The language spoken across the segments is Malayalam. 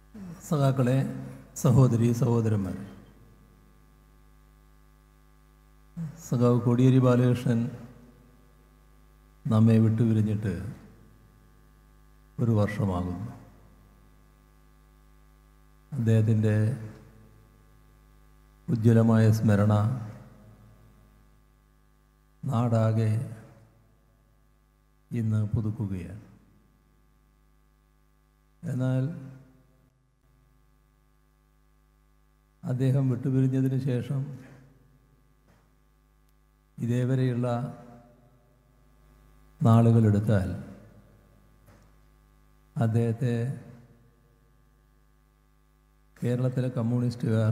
സഖാക്കളെ സഹോദരി സഹോദരന്മാർ സഖാവ് കോടിയേരി ബാലകൃഷ്ണൻ നമ്മെ വിട്ടുപിരിഞ്ഞിട്ട് ഒരു വർഷമാകുന്നു അദ്ദേഹത്തിൻ്റെ ഉജ്ജ്വലമായ സ്മരണ നാടാകെ ഇന്ന് പുതുക്കുകയാണ് എന്നാൽ അദ്ദേഹം വിട്ടുപിരിഞ്ഞതിന് ശേഷം ഇതേവരെയുള്ള നാളുകളെടുത്താൽ അദ്ദേഹത്തെ കേരളത്തിലെ കമ്മ്യൂണിസ്റ്റുകാർ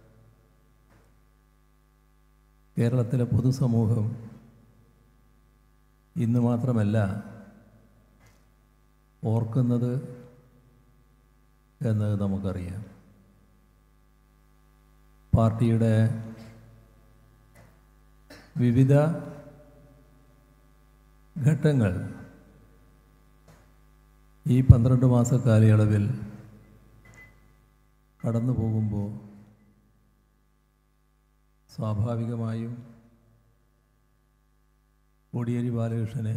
കേരളത്തിലെ പൊതുസമൂഹം ഇന്ന് മാത്രമല്ല ഓർക്കുന്നത് എന്ന് നമുക്കറിയാം പാർട്ടിയുടെ വിവിധ ഘട്ടങ്ങൾ ഈ പന്ത്രണ്ട് മാസ കാലയളവിൽ കടന്നു പോകുമ്പോൾ സ്വാഭാവികമായും കോടിയേരി ബാലകൃഷ്ണനെ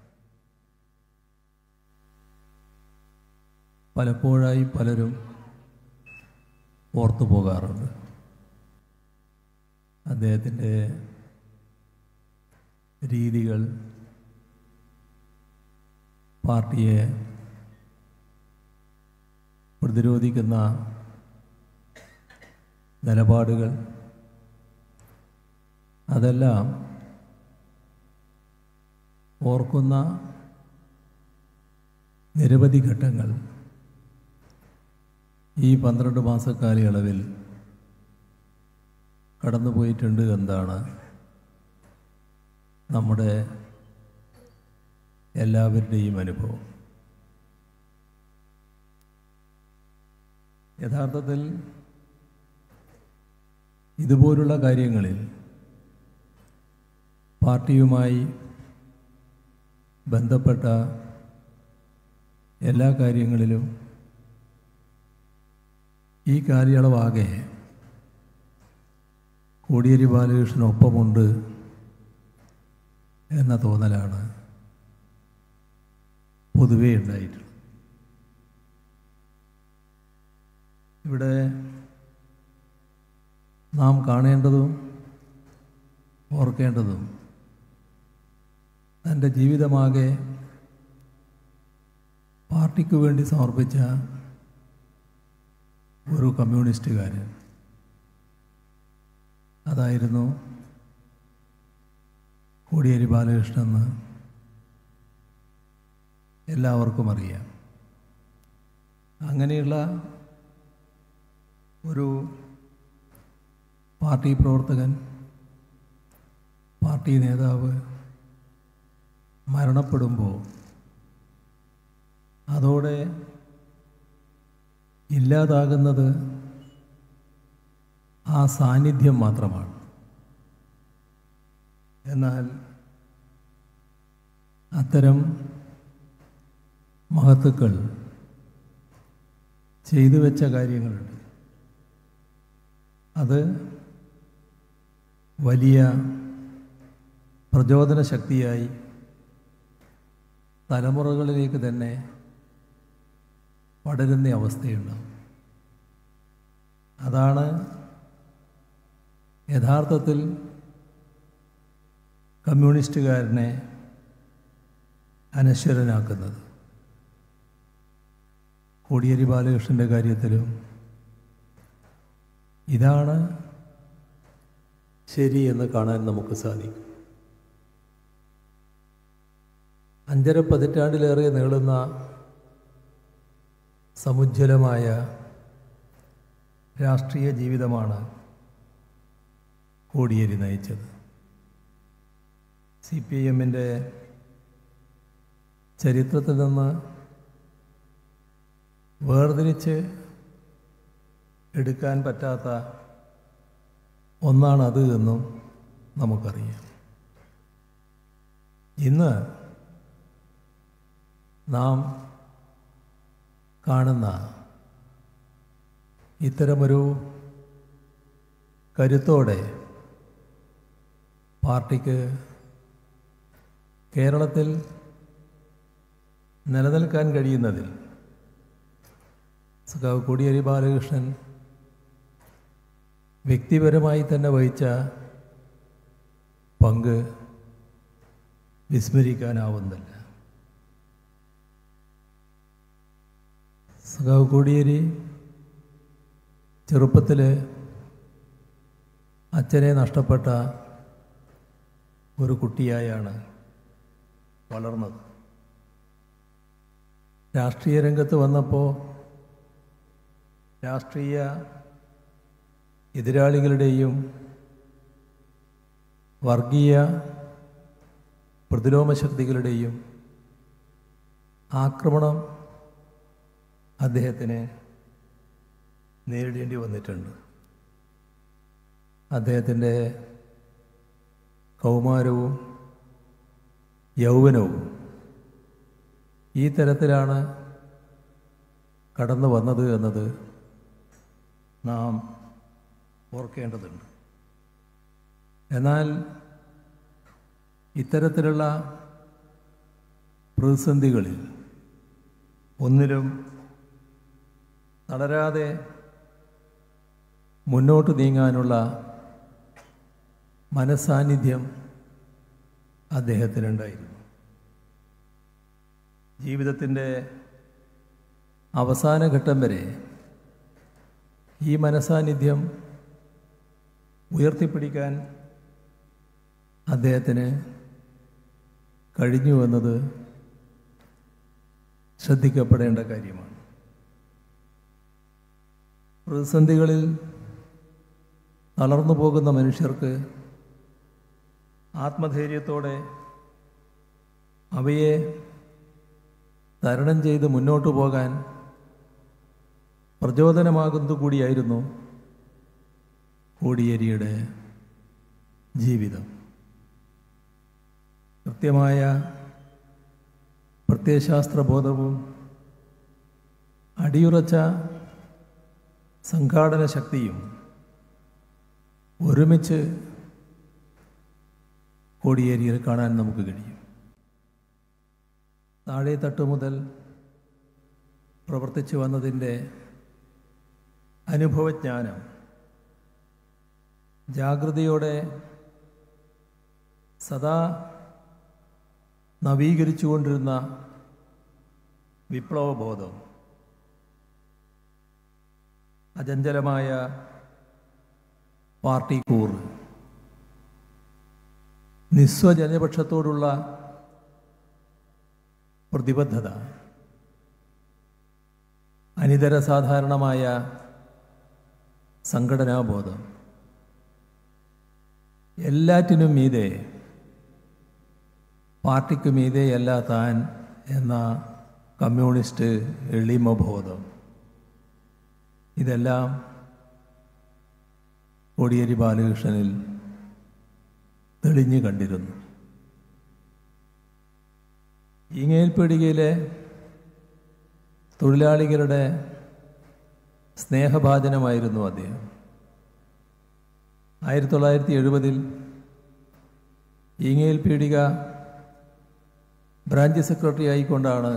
പലപ്പോഴായി പലരും ഓർത്തു പോകാറുണ്ട് അദ്ദേഹത്തിൻ്റെ രീതികൾ പാർട്ടിയെ പ്രതിരോധിക്കുന്ന നിലപാടുകൾ അതെല്ലാം ഓർക്കുന്ന നിരവധി ഘട്ടങ്ങൾ ഈ പന്ത്രണ്ട് മാസ കാലയളവിൽ കടന്നുപോയിട്ടുണ്ട് എന്താണ് നമ്മുടെ എല്ലാവരുടെയും അനുഭവം യഥാർത്ഥത്തിൽ ഇതുപോലുള്ള കാര്യങ്ങളിൽ പാർട്ടിയുമായി ബന്ധപ്പെട്ട എല്ലാ കാര്യങ്ങളിലും ഈ കാലയളവാകെ കോടിയേരി ബാലകൃഷ്ണനൊപ്പമുണ്ട് എന്ന തോന്നലാണ് പൊതുവേ ഉണ്ടായിട്ടുള്ളത് ഇവിടെ നാം കാണേണ്ടതും ഓർക്കേണ്ടതും തൻ്റെ ജീവിതമാകെ പാർട്ടിക്ക് വേണ്ടി സമർപ്പിച്ച ഒരു കമ്മ്യൂണിസ്റ്റുകാരൻ അതായിരുന്നു കോടിയേരി ബാലകൃഷ്ണൻ എല്ലാവർക്കും അറിയാം അങ്ങനെയുള്ള ഒരു പാർട്ടി പ്രവർത്തകൻ പാർട്ടി നേതാവ് മരണപ്പെടുമ്പോൾ അതോടെ ഇല്ലാതാകുന്നത് ആ സാന്നിധ്യം മാത്രമാണ് എന്നാൽ അത്തരം മഹത്തുക്കൾ ചെയ്തു വെച്ച കാര്യങ്ങളുണ്ട് അത് വലിയ പ്രചോദന ശക്തിയായി തലമുറകളിലേക്ക് തന്നെ പടരുന്ന അവസ്ഥയുണ്ടാവും അതാണ് യഥാർത്ഥത്തിൽ കമ്മ്യൂണിസ്റ്റുകാരനെ അനശ്വരനാക്കുന്നത് കോടിയേരി ബാലകൃഷ്ണൻ്റെ കാര്യത്തിലും ഇതാണ് ശരി എന്ന് കാണാൻ നമുക്ക് സാധിക്കും അഞ്ചര പതിറ്റാണ്ടിലേറെ നീളുന്ന സമുജ്വലമായ രാഷ്ട്രീയ ജീവിതമാണ് കോടിയേരി നയിച്ചത് സി പി ഐ എമ്മിൻ്റെ ചരിത്രത്തിൽ നിന്ന് വേർതിരിച്ച് എടുക്കാൻ പറ്റാത്ത ഒന്നാണത് എന്നും നമുക്കറിയാം ഇന്ന് നാം കാണുന്ന ഇത്തരമൊരു കരുത്തോടെ പാർട്ടിക്ക് കേരളത്തിൽ നിലനിൽക്കാൻ കഴിയുന്നതിൽ സഖാവ് കോടിയേരി ബാലകൃഷ്ണൻ വ്യക്തിപരമായി തന്നെ വഹിച്ച പങ്ക് വിസ്മരിക്കാനാവുന്നില്ല സഖാവ് കോടിയേരി ചെറുപ്പത്തിൽ അച്ഛനെ നഷ്ടപ്പെട്ട ഒരു കുട്ടിയായാണ് വളർന്നത് രാഷ്ട്രീയ രംഗത്ത് വന്നപ്പോൾ രാഷ്ട്രീയ എതിരാളികളുടെയും വർഗീയ പ്രതിലോമ ശക്തികളുടെയും ആക്രമണം അദ്ദേഹത്തിന് നേരിടേണ്ടി വന്നിട്ടുണ്ട് അദ്ദേഹത്തിൻ്റെ കൗമാരവും യൗവനവും ഈ തരത്തിലാണ് കടന്നു വന്നത് എന്നത് നാം ഓർക്കേണ്ടതുണ്ട് എന്നാൽ ഇത്തരത്തിലുള്ള പ്രതിസന്ധികളിൽ ഒന്നിലും തളരാതെ മുന്നോട്ട് നീങ്ങാനുള്ള മനസാന്നിധ്യം അദ്ദേഹത്തിനുണ്ടായിരുന്നു ജീവിതത്തിൻ്റെ അവസാന ഘട്ടം വരെ ഈ മനസാന്നിധ്യം ഉയർത്തിപ്പിടിക്കാൻ അദ്ദേഹത്തിന് കഴിഞ്ഞു എന്നത് ശ്രദ്ധിക്കപ്പെടേണ്ട കാര്യമാണ് പ്രതിസന്ധികളിൽ തളർന്നു പോകുന്ന മനുഷ്യർക്ക് ആത്മധൈര്യത്തോടെ അവയെ തരണം ചെയ്ത് മുന്നോട്ടു പോകാൻ പ്രചോദനമാകുന്നത് കൂടിയായിരുന്നു കോടിയേരിയുടെ ജീവിതം കൃത്യമായ പ്രത്യയശാസ്ത്രബോധവും അടിയുറച്ച സംഘാടന ശക്തിയും ഒരുമിച്ച് കോടിയേരിയിൽ കാണാൻ നമുക്ക് കഴിയും താഴെ തട്ടു മുതൽ പ്രവർത്തിച്ചു വന്നതിൻ്റെ അനുഭവജ്ഞാനം ജാഗ്രതയോടെ സദാ നവീകരിച്ചുകൊണ്ടിരുന്ന വിപ്ലവബോധം അചഞ്ചലമായ പാർട്ടി കൂറ് നിസ്വജനപക്ഷത്തോടുള്ള പ്രതിബദ്ധത അനിതര സാധാരണമായ സംഘടനാബോധം എല്ലാറ്റിനും മീതെ പാർട്ടിക്ക് മീതെയല്ല താൻ എന്ന കമ്മ്യൂണിസ്റ്റ് എളിമബോധം ഇതെല്ലാം കോടിയേരി ബാലകൃഷ്ണനിൽ തെളിഞ്ഞു കണ്ടിരുന്നു ഈങ്ങേൽപ്പീടികയിലെ തൊഴിലാളികളുടെ സ്നേഹഭാജനമായിരുന്നു അദ്ദേഹം ആയിരത്തി തൊള്ളായിരത്തി എഴുപതിൽ ഈങ്ങയിൽ പീടിക ബ്രാഞ്ച് സെക്രട്ടറി ആയിക്കൊണ്ടാണ്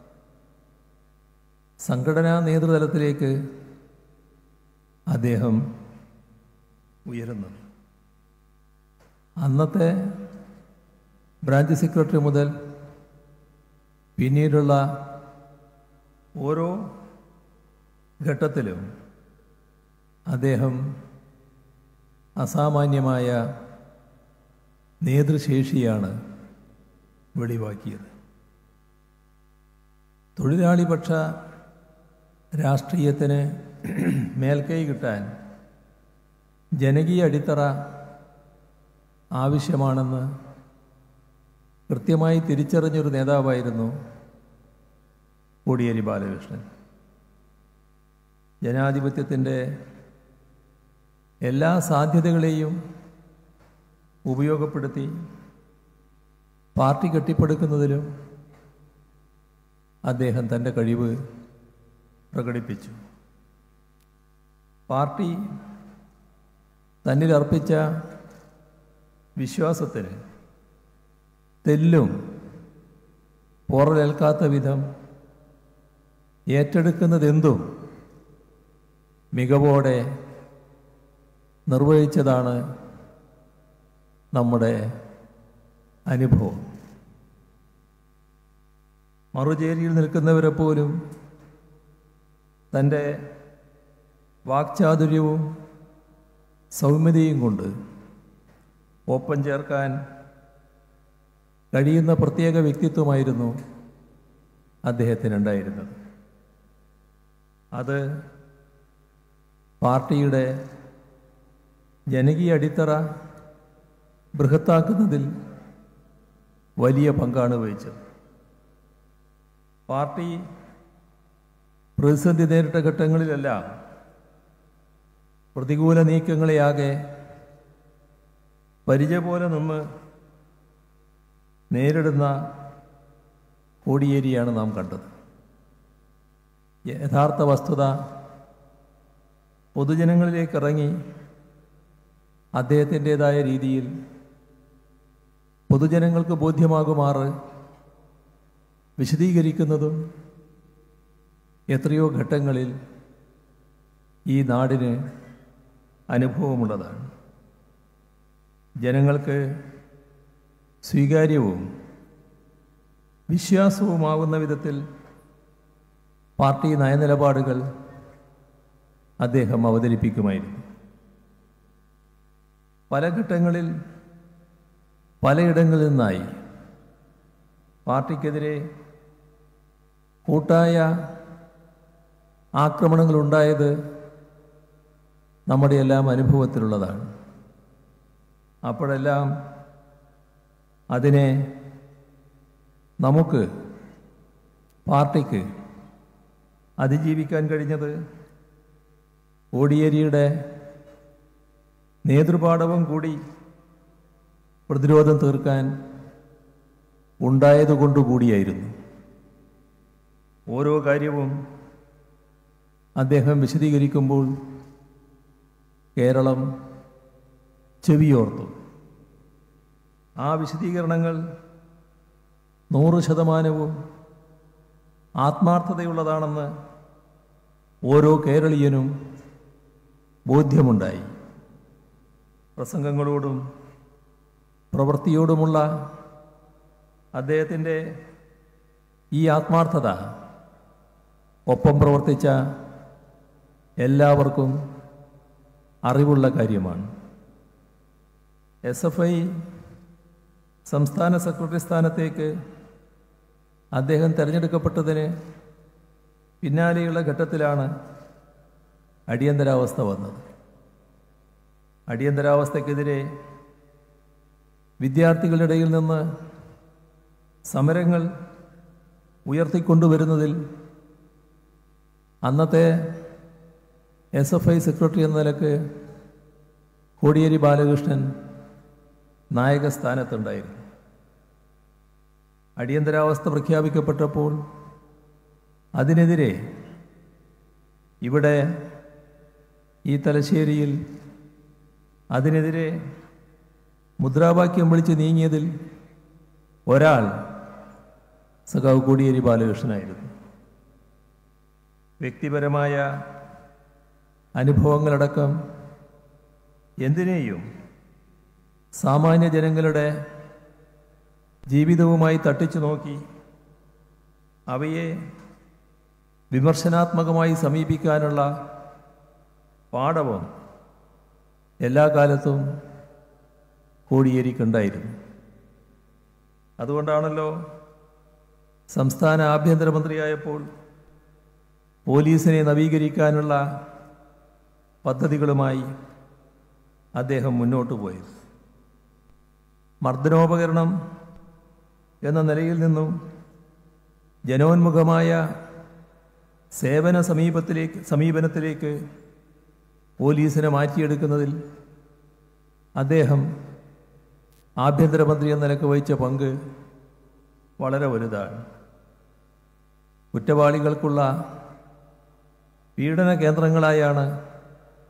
സംഘടനാ നേതൃതലത്തിലേക്ക് അദ്ദേഹം ഉയരുന്നത് അന്നത്തെ ബ്രാഞ്ച് സെക്രട്ടറി മുതൽ പിന്നീടുള്ള ഓരോ ഘട്ടത്തിലും അദ്ദേഹം അസാമാന്യമായ നേതൃശേഷിയാണ് വെളിവാക്കിയത് തൊഴിലാളിപക്ഷ രാഷ്ട്രീയത്തിന് മേൽക്കൈ കിട്ടാൻ ജനകീയ അടിത്തറ ആവശ്യമാണെന്ന് കൃത്യമായി തിരിച്ചറിഞ്ഞൊരു നേതാവായിരുന്നു കോടിയേരി ബാലകൃഷ്ണൻ ജനാധിപത്യത്തിൻ്റെ എല്ലാ സാധ്യതകളെയും ഉപയോഗപ്പെടുത്തി പാർട്ടി കെട്ടിപ്പടുക്കുന്നതിലും അദ്ദേഹം തൻ്റെ കഴിവ് പ്രകടിപ്പിച്ചു പാർട്ടി തന്നിൽ അർപ്പിച്ച വിശ്വാസത്തിന് തെല്ലും പോറലേൽക്കാത്ത വിധം ഏറ്റെടുക്കുന്നതെന്തും മികവോടെ നിർവഹിച്ചതാണ് നമ്മുടെ അനുഭവം മറുചേരിയിൽ നിൽക്കുന്നവരെ പോലും തൻ്റെ വാക്ചാതുര്യവും സൗമ്യതയും കൊണ്ട് ഒപ്പം ചേർക്കാൻ കഴിയുന്ന പ്രത്യേക വ്യക്തിത്വമായിരുന്നു അദ്ദേഹത്തിനുണ്ടായിരുന്നത് അത് പാർട്ടിയുടെ ജനകീയ അടിത്തറ ബൃഹത്താക്കുന്നതിൽ വലിയ പങ്കാണ് വഹിച്ചത് പാർട്ടി പ്രതിസന്ധി നേരിട്ട ഘട്ടങ്ങളിലെല്ലാം പ്രതികൂല നീക്കങ്ങളെയാകെ പരിചയ പോലെ നിന്ന് നേരിടുന്ന കോടിയേരിയാണ് നാം കണ്ടത് യഥാർത്ഥ വസ്തുത പൊതുജനങ്ങളിലേക്ക് ഇറങ്ങി അദ്ദേഹത്തിൻ്റെതായ രീതിയിൽ പൊതുജനങ്ങൾക്ക് ബോധ്യമാകുമാറ് വിശദീകരിക്കുന്നതും എത്രയോ ഘട്ടങ്ങളിൽ ഈ നാടിന് അനുഭവമുള്ളതാണ് ജനങ്ങൾക്ക് സ്വീകാര്യവും വിശ്വാസവുമാകുന്ന വിധത്തിൽ പാർട്ടി നയനിലപാടുകൾ അദ്ദേഹം അവതരിപ്പിക്കുമായിരുന്നു പല ഘട്ടങ്ങളിൽ പലയിടങ്ങളിൽ നിന്നായി പാർട്ടിക്കെതിരെ കൂട്ടായ ആക്രമണങ്ങളുണ്ടായത് നമ്മുടെ എല്ലാം അനുഭവത്തിലുള്ളതാണ് അപ്പോഴെല്ലാം അതിനെ നമുക്ക് പാർട്ടിക്ക് അതിജീവിക്കാൻ കഴിഞ്ഞത് കോടിയേരിയുടെ നേതൃപാഠവും കൂടി പ്രതിരോധം തീർക്കാൻ ഉണ്ടായതുകൊണ്ടുകൂടിയായിരുന്നു ഓരോ കാര്യവും അദ്ദേഹം വിശദീകരിക്കുമ്പോൾ കേരളം ചെവിയോർത്തു ആ വിശദീകരണങ്ങൾ നൂറ് ശതമാനവും ആത്മാർത്ഥതയുള്ളതാണെന്ന് ഓരോ കേരളീയനും ബോധ്യമുണ്ടായി പ്രസംഗങ്ങളോടും പ്രവൃത്തിയോടുമുള്ള അദ്ദേഹത്തിൻ്റെ ഈ ആത്മാർത്ഥത ഒപ്പം പ്രവർത്തിച്ച എല്ലാവർക്കും അറിവുള്ള കാര്യമാണ് എസ് എഫ് ഐ സംസ്ഥാന സെക്രട്ടറി സ്ഥാനത്തേക്ക് അദ്ദേഹം തിരഞ്ഞെടുക്കപ്പെട്ടതിന് പിന്നാലെയുള്ള ഘട്ടത്തിലാണ് അടിയന്തരാവസ്ഥ വന്നത് അടിയന്തരാവസ്ഥക്കെതിരെ വിദ്യാർത്ഥികളുടെ ഇടയിൽ നിന്ന് സമരങ്ങൾ ഉയർത്തിക്കൊണ്ടുവരുന്നതിൽ അന്നത്തെ എസ് എഫ് ഐ സെക്രട്ടറി എന്ന നിലക്ക് കോടിയേരി ബാലകൃഷ്ണൻ നായകസ്ഥാനത്തുണ്ടായിരുന്നു അടിയന്തരാവസ്ഥ പ്രഖ്യാപിക്കപ്പെട്ടപ്പോൾ അതിനെതിരെ ഇവിടെ ഈ തലശ്ശേരിയിൽ അതിനെതിരെ മുദ്രാവാക്യം വിളിച്ച് നീങ്ങിയതിൽ ഒരാൾ സഖാവ് കോടിയേരി ബാലകൃഷ്ണനായിരുന്നു വ്യക്തിപരമായ അനുഭവങ്ങളടക്കം എന്തിനേയും സാമാന്യ ജനങ്ങളുടെ ജീവിതവുമായി തട്ടിച്ചു നോക്കി അവയെ വിമർശനാത്മകമായി സമീപിക്കാനുള്ള പാഠവും എല്ലാ കാലത്തും കോടിയേരിക്കുണ്ടായിരുന്നു അതുകൊണ്ടാണല്ലോ സംസ്ഥാന ആഭ്യന്തരമന്ത്രിയായപ്പോൾ പോലീസിനെ നവീകരിക്കാനുള്ള പദ്ധതികളുമായി അദ്ദേഹം മുന്നോട്ട് പോയത് മർദ്ദനോപകരണം എന്ന നിലയിൽ നിന്നും ജനോന്മുഖമായ സേവന സമീപത്തിലേക്ക് സമീപനത്തിലേക്ക് പോലീസിനെ മാറ്റിയെടുക്കുന്നതിൽ അദ്ദേഹം ആഭ്യന്തരമന്ത്രി എന്ന നിലക്ക് വഹിച്ച പങ്ക് വളരെ വലുതാണ് കുറ്റവാളികൾക്കുള്ള പീഡന കേന്ദ്രങ്ങളായാണ്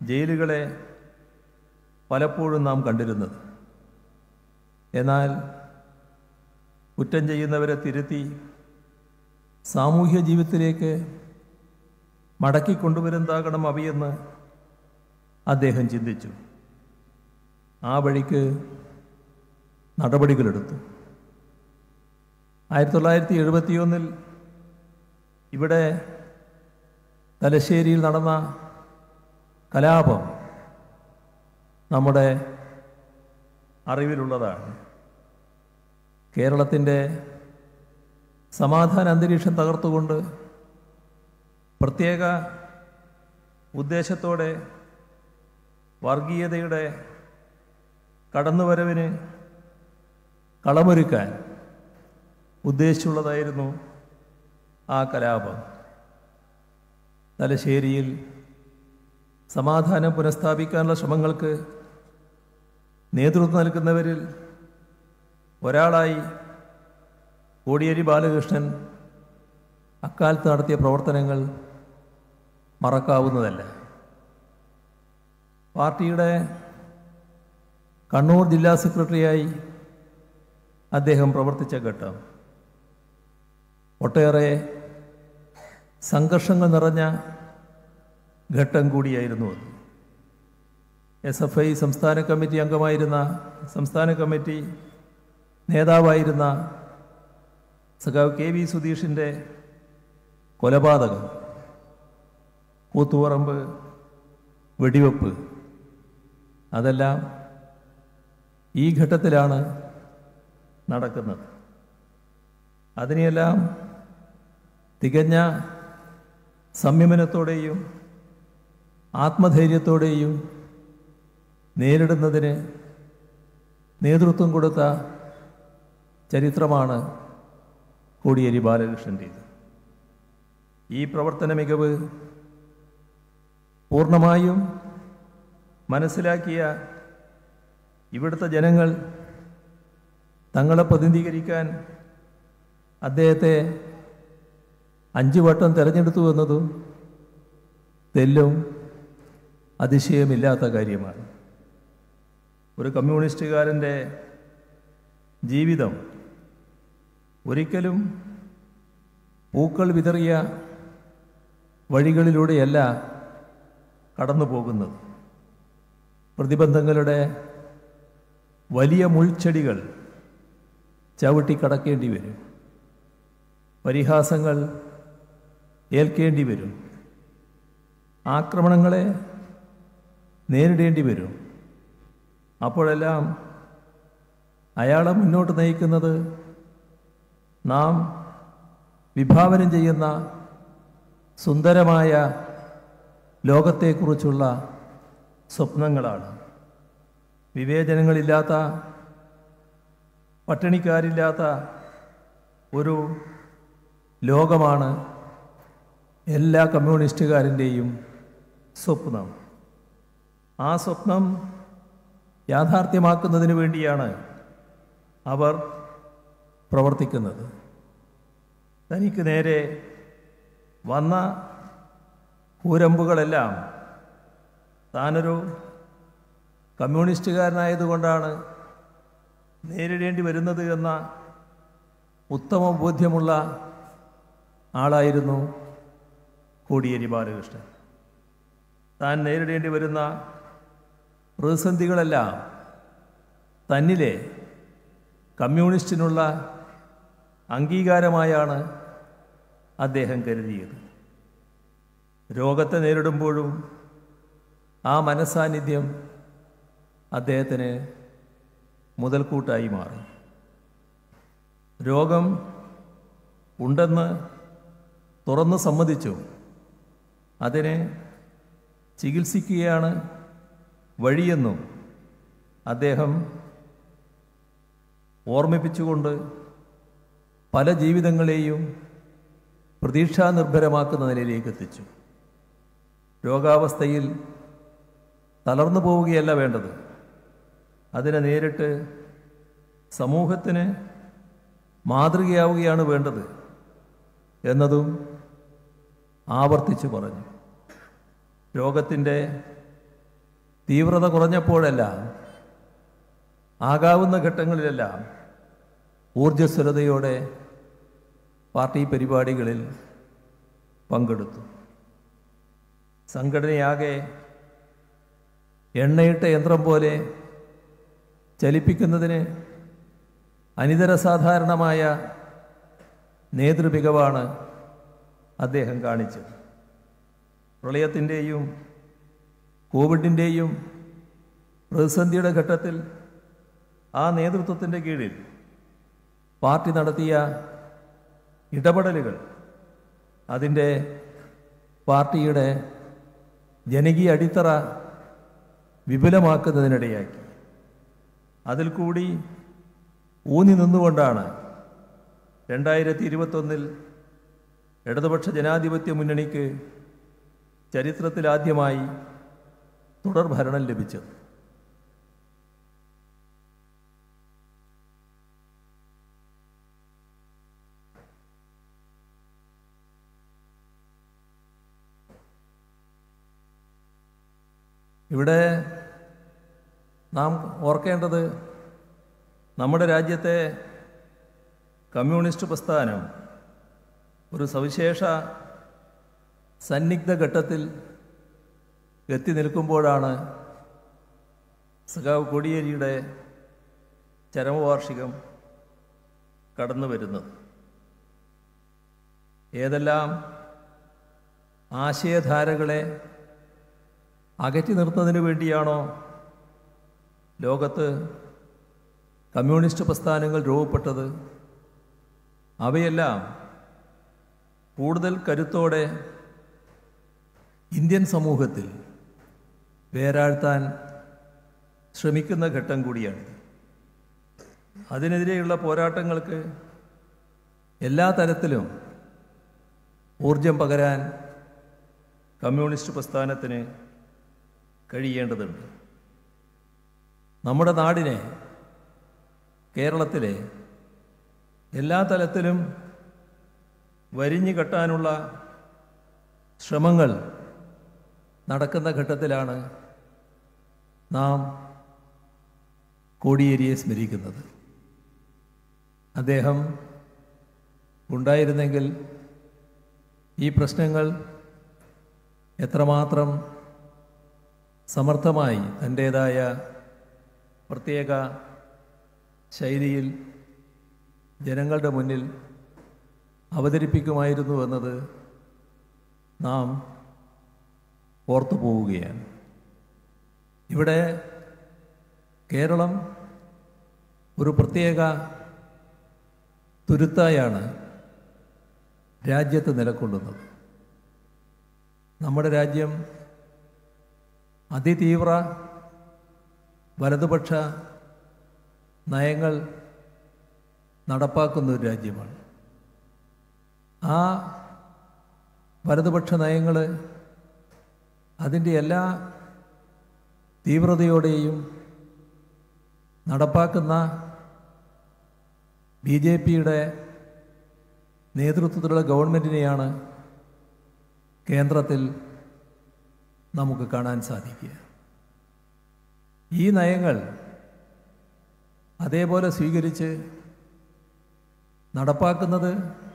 ജയിലുകളെ പലപ്പോഴും നാം കണ്ടിരുന്നത് എന്നാൽ കുറ്റം ചെയ്യുന്നവരെ തിരുത്തി സാമൂഹ്യ ജീവിതത്തിലേക്ക് മടക്കിക്കൊണ്ടുവരുന്നതാകണം അവയെന്ന് അദ്ദേഹം ചിന്തിച്ചു ആ വഴിക്ക് നടപടികളെടുത്തു ആയിരത്തി തൊള്ളായിരത്തി എഴുപത്തിയൊന്നിൽ ഇവിടെ തലശ്ശേരിയിൽ നടന്ന കലാപം നമ്മുടെ അറിവിലുള്ളതാണ് കേരളത്തിൻ്റെ സമാധാന അന്തരീക്ഷം തകർത്തുകൊണ്ട് പ്രത്യേക ഉദ്ദേശത്തോടെ വർഗീയതയുടെ കടന്നുവരവിന് കളമൊരുക്കാൻ ഉദ്ദേശിച്ചുള്ളതായിരുന്നു ആ കലാപം തലശ്ശേരിയിൽ സമാധാനം പുനഃസ്ഥാപിക്കാനുള്ള ശ്രമങ്ങൾക്ക് നേതൃത്വം നൽകുന്നവരിൽ ഒരാളായി കോടിയേരി ബാലകൃഷ്ണൻ അക്കാലത്ത് നടത്തിയ പ്രവർത്തനങ്ങൾ മറക്കാവുന്നതല്ല പാർട്ടിയുടെ കണ്ണൂർ ജില്ലാ സെക്രട്ടറിയായി അദ്ദേഹം പ്രവർത്തിച്ച ഘട്ടം ഒട്ടേറെ സംഘർഷങ്ങൾ നിറഞ്ഞ ഘട്ടം കൂടിയായിരുന്നു അത് എസ് എഫ് ഐ സംസ്ഥാന കമ്മിറ്റി അംഗമായിരുന്ന സംസ്ഥാന കമ്മിറ്റി നേതാവായിരുന്ന സഖാവ് കെ വി സുധീഷിൻ്റെ കൊലപാതകം കൂത്തുപറമ്പ് വെടിവെപ്പ് അതെല്ലാം ഈ ഘട്ടത്തിലാണ് നടക്കുന്നത് അതിനെയെല്ലാം തികഞ്ഞ സംയമനത്തോടെയും ആത്മധൈര്യത്തോടെയും നേരിടുന്നതിന് നേതൃത്വം കൊടുത്ത ചരിത്രമാണ് കോടിയേരി ബാലകൃഷ്ണൻ്റേത് ഈ പ്രവർത്തന മികവ് പൂർണ്ണമായും മനസ്സിലാക്കിയ ഇവിടുത്തെ ജനങ്ങൾ തങ്ങളെ പ്രതിനിധീകരിക്കാൻ അദ്ദേഹത്തെ അഞ്ചു വട്ടം തിരഞ്ഞെടുത്തു എന്നതും തെല്ലും അതിശയമില്ലാത്ത കാര്യമാണ് ഒരു കമ്മ്യൂണിസ്റ്റുകാരൻ്റെ ജീവിതം ഒരിക്കലും പൂക്കൾ വിതറിയ വഴികളിലൂടെയല്ല കടന്നു പോകുന്നത് പ്രതിബന്ധങ്ങളുടെ വലിയ മുൾച്ചെടികൾ ചവിട്ടി കടക്കേണ്ടി വരും പരിഹാസങ്ങൾ ഏൽക്കേണ്ടി വരും ആക്രമണങ്ങളെ നേരിടേണ്ടി വരും അപ്പോഴെല്ലാം അയാളെ മുന്നോട്ട് നയിക്കുന്നത് നാം വിഭാവനം ചെയ്യുന്ന സുന്ദരമായ ലോകത്തെക്കുറിച്ചുള്ള സ്വപ്നങ്ങളാണ് വിവേചനങ്ങളില്ലാത്ത പട്ടിണിക്കാരില്ലാത്ത ഒരു ലോകമാണ് എല്ലാ കമ്മ്യൂണിസ്റ്റുകാരൻ്റെയും സ്വപ്നം ആ സ്വപ്നം യാഥാർത്ഥ്യമാക്കുന്നതിന് വേണ്ടിയാണ് അവർ പ്രവർത്തിക്കുന്നത് തനിക്ക് നേരെ വന്ന കൂരമ്പുകളെല്ലാം താനൊരു കമ്മ്യൂണിസ്റ്റുകാരനായതുകൊണ്ടാണ് നേരിടേണ്ടി വരുന്നത് എന്ന ഉത്തമ ബോധ്യമുള്ള ആളായിരുന്നു കോടിയേരി ബാലകൃഷ്ണൻ താൻ നേരിടേണ്ടി വരുന്ന പ്രതിസന്ധികളെല്ലാം തന്നിലെ കമ്മ്യൂണിസ്റ്റിനുള്ള അംഗീകാരമായാണ് അദ്ദേഹം കരുതിയത് രോഗത്തെ നേരിടുമ്പോഴും ആ മനസാന്നിധ്യം അദ്ദേഹത്തിന് മുതൽക്കൂട്ടായി മാറി രോഗം ഉണ്ടെന്ന് തുറന്ന് സമ്മതിച്ചു അതിനെ ചികിത്സിക്കുകയാണ് വഴിയെന്നും അദ്ദേഹം ഓർമ്മിപ്പിച്ചുകൊണ്ട് പല ജീവിതങ്ങളെയും പ്രതീക്ഷാനിർഭരമാക്കുന്ന നിലയിലേക്ക് എത്തിച്ചു രോഗാവസ്ഥയിൽ തളർന്നു പോവുകയല്ല വേണ്ടത് അതിനെ നേരിട്ട് സമൂഹത്തിന് മാതൃകയാവുകയാണ് വേണ്ടത് എന്നതും ആവർത്തിച്ചു പറഞ്ഞു രോഗത്തിൻ്റെ തീവ്രത കുറഞ്ഞപ്പോഴെല്ലാം ആകാവുന്ന ഘട്ടങ്ങളിലെല്ലാം ഊർജ്ജസ്വലതയോടെ പാർട്ടി പരിപാടികളിൽ പങ്കെടുത്തു സംഘടനയാകെ എണ്ണയിട്ട യന്ത്രം പോലെ ചലിപ്പിക്കുന്നതിന് അനിതര സാധാരണമായ നേതൃമികവാണ് അദ്ദേഹം കാണിച്ചത് പ്രളയത്തിൻ്റെയും കോവിഡിൻ്റെയും പ്രതിസന്ധിയുടെ ഘട്ടത്തിൽ ആ നേതൃത്വത്തിൻ്റെ കീഴിൽ പാർട്ടി നടത്തിയ ഇടപെടലുകൾ അതിൻ്റെ പാർട്ടിയുടെ ജനകീയ അടിത്തറ വിപുലമാക്കുന്നതിനിടയാക്കി അതിൽ കൂടി ഊന്നി നിന്നുകൊണ്ടാണ് രണ്ടായിരത്തി ഇരുപത്തൊന്നിൽ ഇടതുപക്ഷ ജനാധിപത്യ മുന്നണിക്ക് ചരിത്രത്തിലാദ്യമായി തുടർ ഭരണം ലഭിച്ചത് ഇവിടെ നാം ഓർക്കേണ്ടത് നമ്മുടെ രാജ്യത്തെ കമ്മ്യൂണിസ്റ്റ് പ്രസ്ഥാനം ഒരു സവിശേഷ സന്നിഗ്ധ ഘട്ടത്തിൽ എത്തി നിൽക്കുമ്പോഴാണ് സഖാവ് കോടിയേരിയുടെ ചരമവാർഷികം കടന്നു വരുന്നത് ഏതെല്ലാം ആശയധാരകളെ അകറ്റി നിർത്തുന്നതിന് വേണ്ടിയാണോ ലോകത്ത് കമ്മ്യൂണിസ്റ്റ് പ്രസ്ഥാനങ്ങൾ രൂപപ്പെട്ടത് അവയെല്ലാം കൂടുതൽ കരുത്തോടെ ഇന്ത്യൻ സമൂഹത്തിൽ വേരാഴ്ത്താൻ ശ്രമിക്കുന്ന ഘട്ടം കൂടിയാണ് അതിനെതിരെയുള്ള പോരാട്ടങ്ങൾക്ക് എല്ലാ തരത്തിലും ഊർജം പകരാൻ കമ്മ്യൂണിസ്റ്റ് പ്രസ്ഥാനത്തിന് കഴിയേണ്ടതുണ്ട് നമ്മുടെ നാടിനെ കേരളത്തിലെ എല്ലാ തലത്തിലും വരിഞ്ഞു കെട്ടാനുള്ള ശ്രമങ്ങൾ നടക്കുന്ന ഘട്ടത്തിലാണ് നാം കോടിയേരിയെ സ്മരിക്കുന്നത് അദ്ദേഹം ഉണ്ടായിരുന്നെങ്കിൽ ഈ പ്രശ്നങ്ങൾ എത്രമാത്രം സമർത്ഥമായി തൻ്റേതായ പ്രത്യേക ശൈലിയിൽ ജനങ്ങളുടെ മുന്നിൽ അവതരിപ്പിക്കുമായിരുന്നു എന്നത് നാം ഓർത്തു പോവുകയാണ് ഇവിടെ കേരളം ഒരു പ്രത്യേക തുരുത്തായാണ് രാജ്യത്ത് നിലകൊള്ളുന്നത് നമ്മുടെ രാജ്യം അതിതീവ്ര വലതുപക്ഷ നയങ്ങൾ നടപ്പാക്കുന്ന ഒരു രാജ്യമാണ് ആ വലതുപക്ഷ നയങ്ങൾ അതിൻ്റെ എല്ലാ തീവ്രതയോടെയും നടപ്പാക്കുന്ന ബി ജെ പിയുടെ നേതൃത്വത്തിലുള്ള ഗവൺമെൻറ്റിനെയാണ് കേന്ദ്രത്തിൽ നമുക്ക് കാണാൻ സാധിക്കുക ഈ നയങ്ങൾ അതേപോലെ സ്വീകരിച്ച് നടപ്പാക്കുന്നത്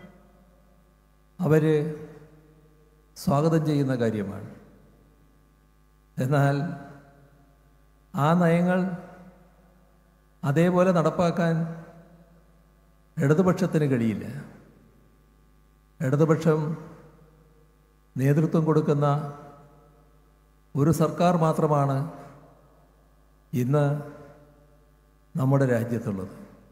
അവർ സ്വാഗതം ചെയ്യുന്ന കാര്യമാണ് എന്നാൽ ആ നയങ്ങൾ അതേപോലെ നടപ്പാക്കാൻ ഇടതുപക്ഷത്തിന് കഴിയില്ല ഇടതുപക്ഷം നേതൃത്വം കൊടുക്കുന്ന ഒരു സർക്കാർ മാത്രമാണ് ഇന്ന് നമ്മുടെ രാജ്യത്തുള്ളത്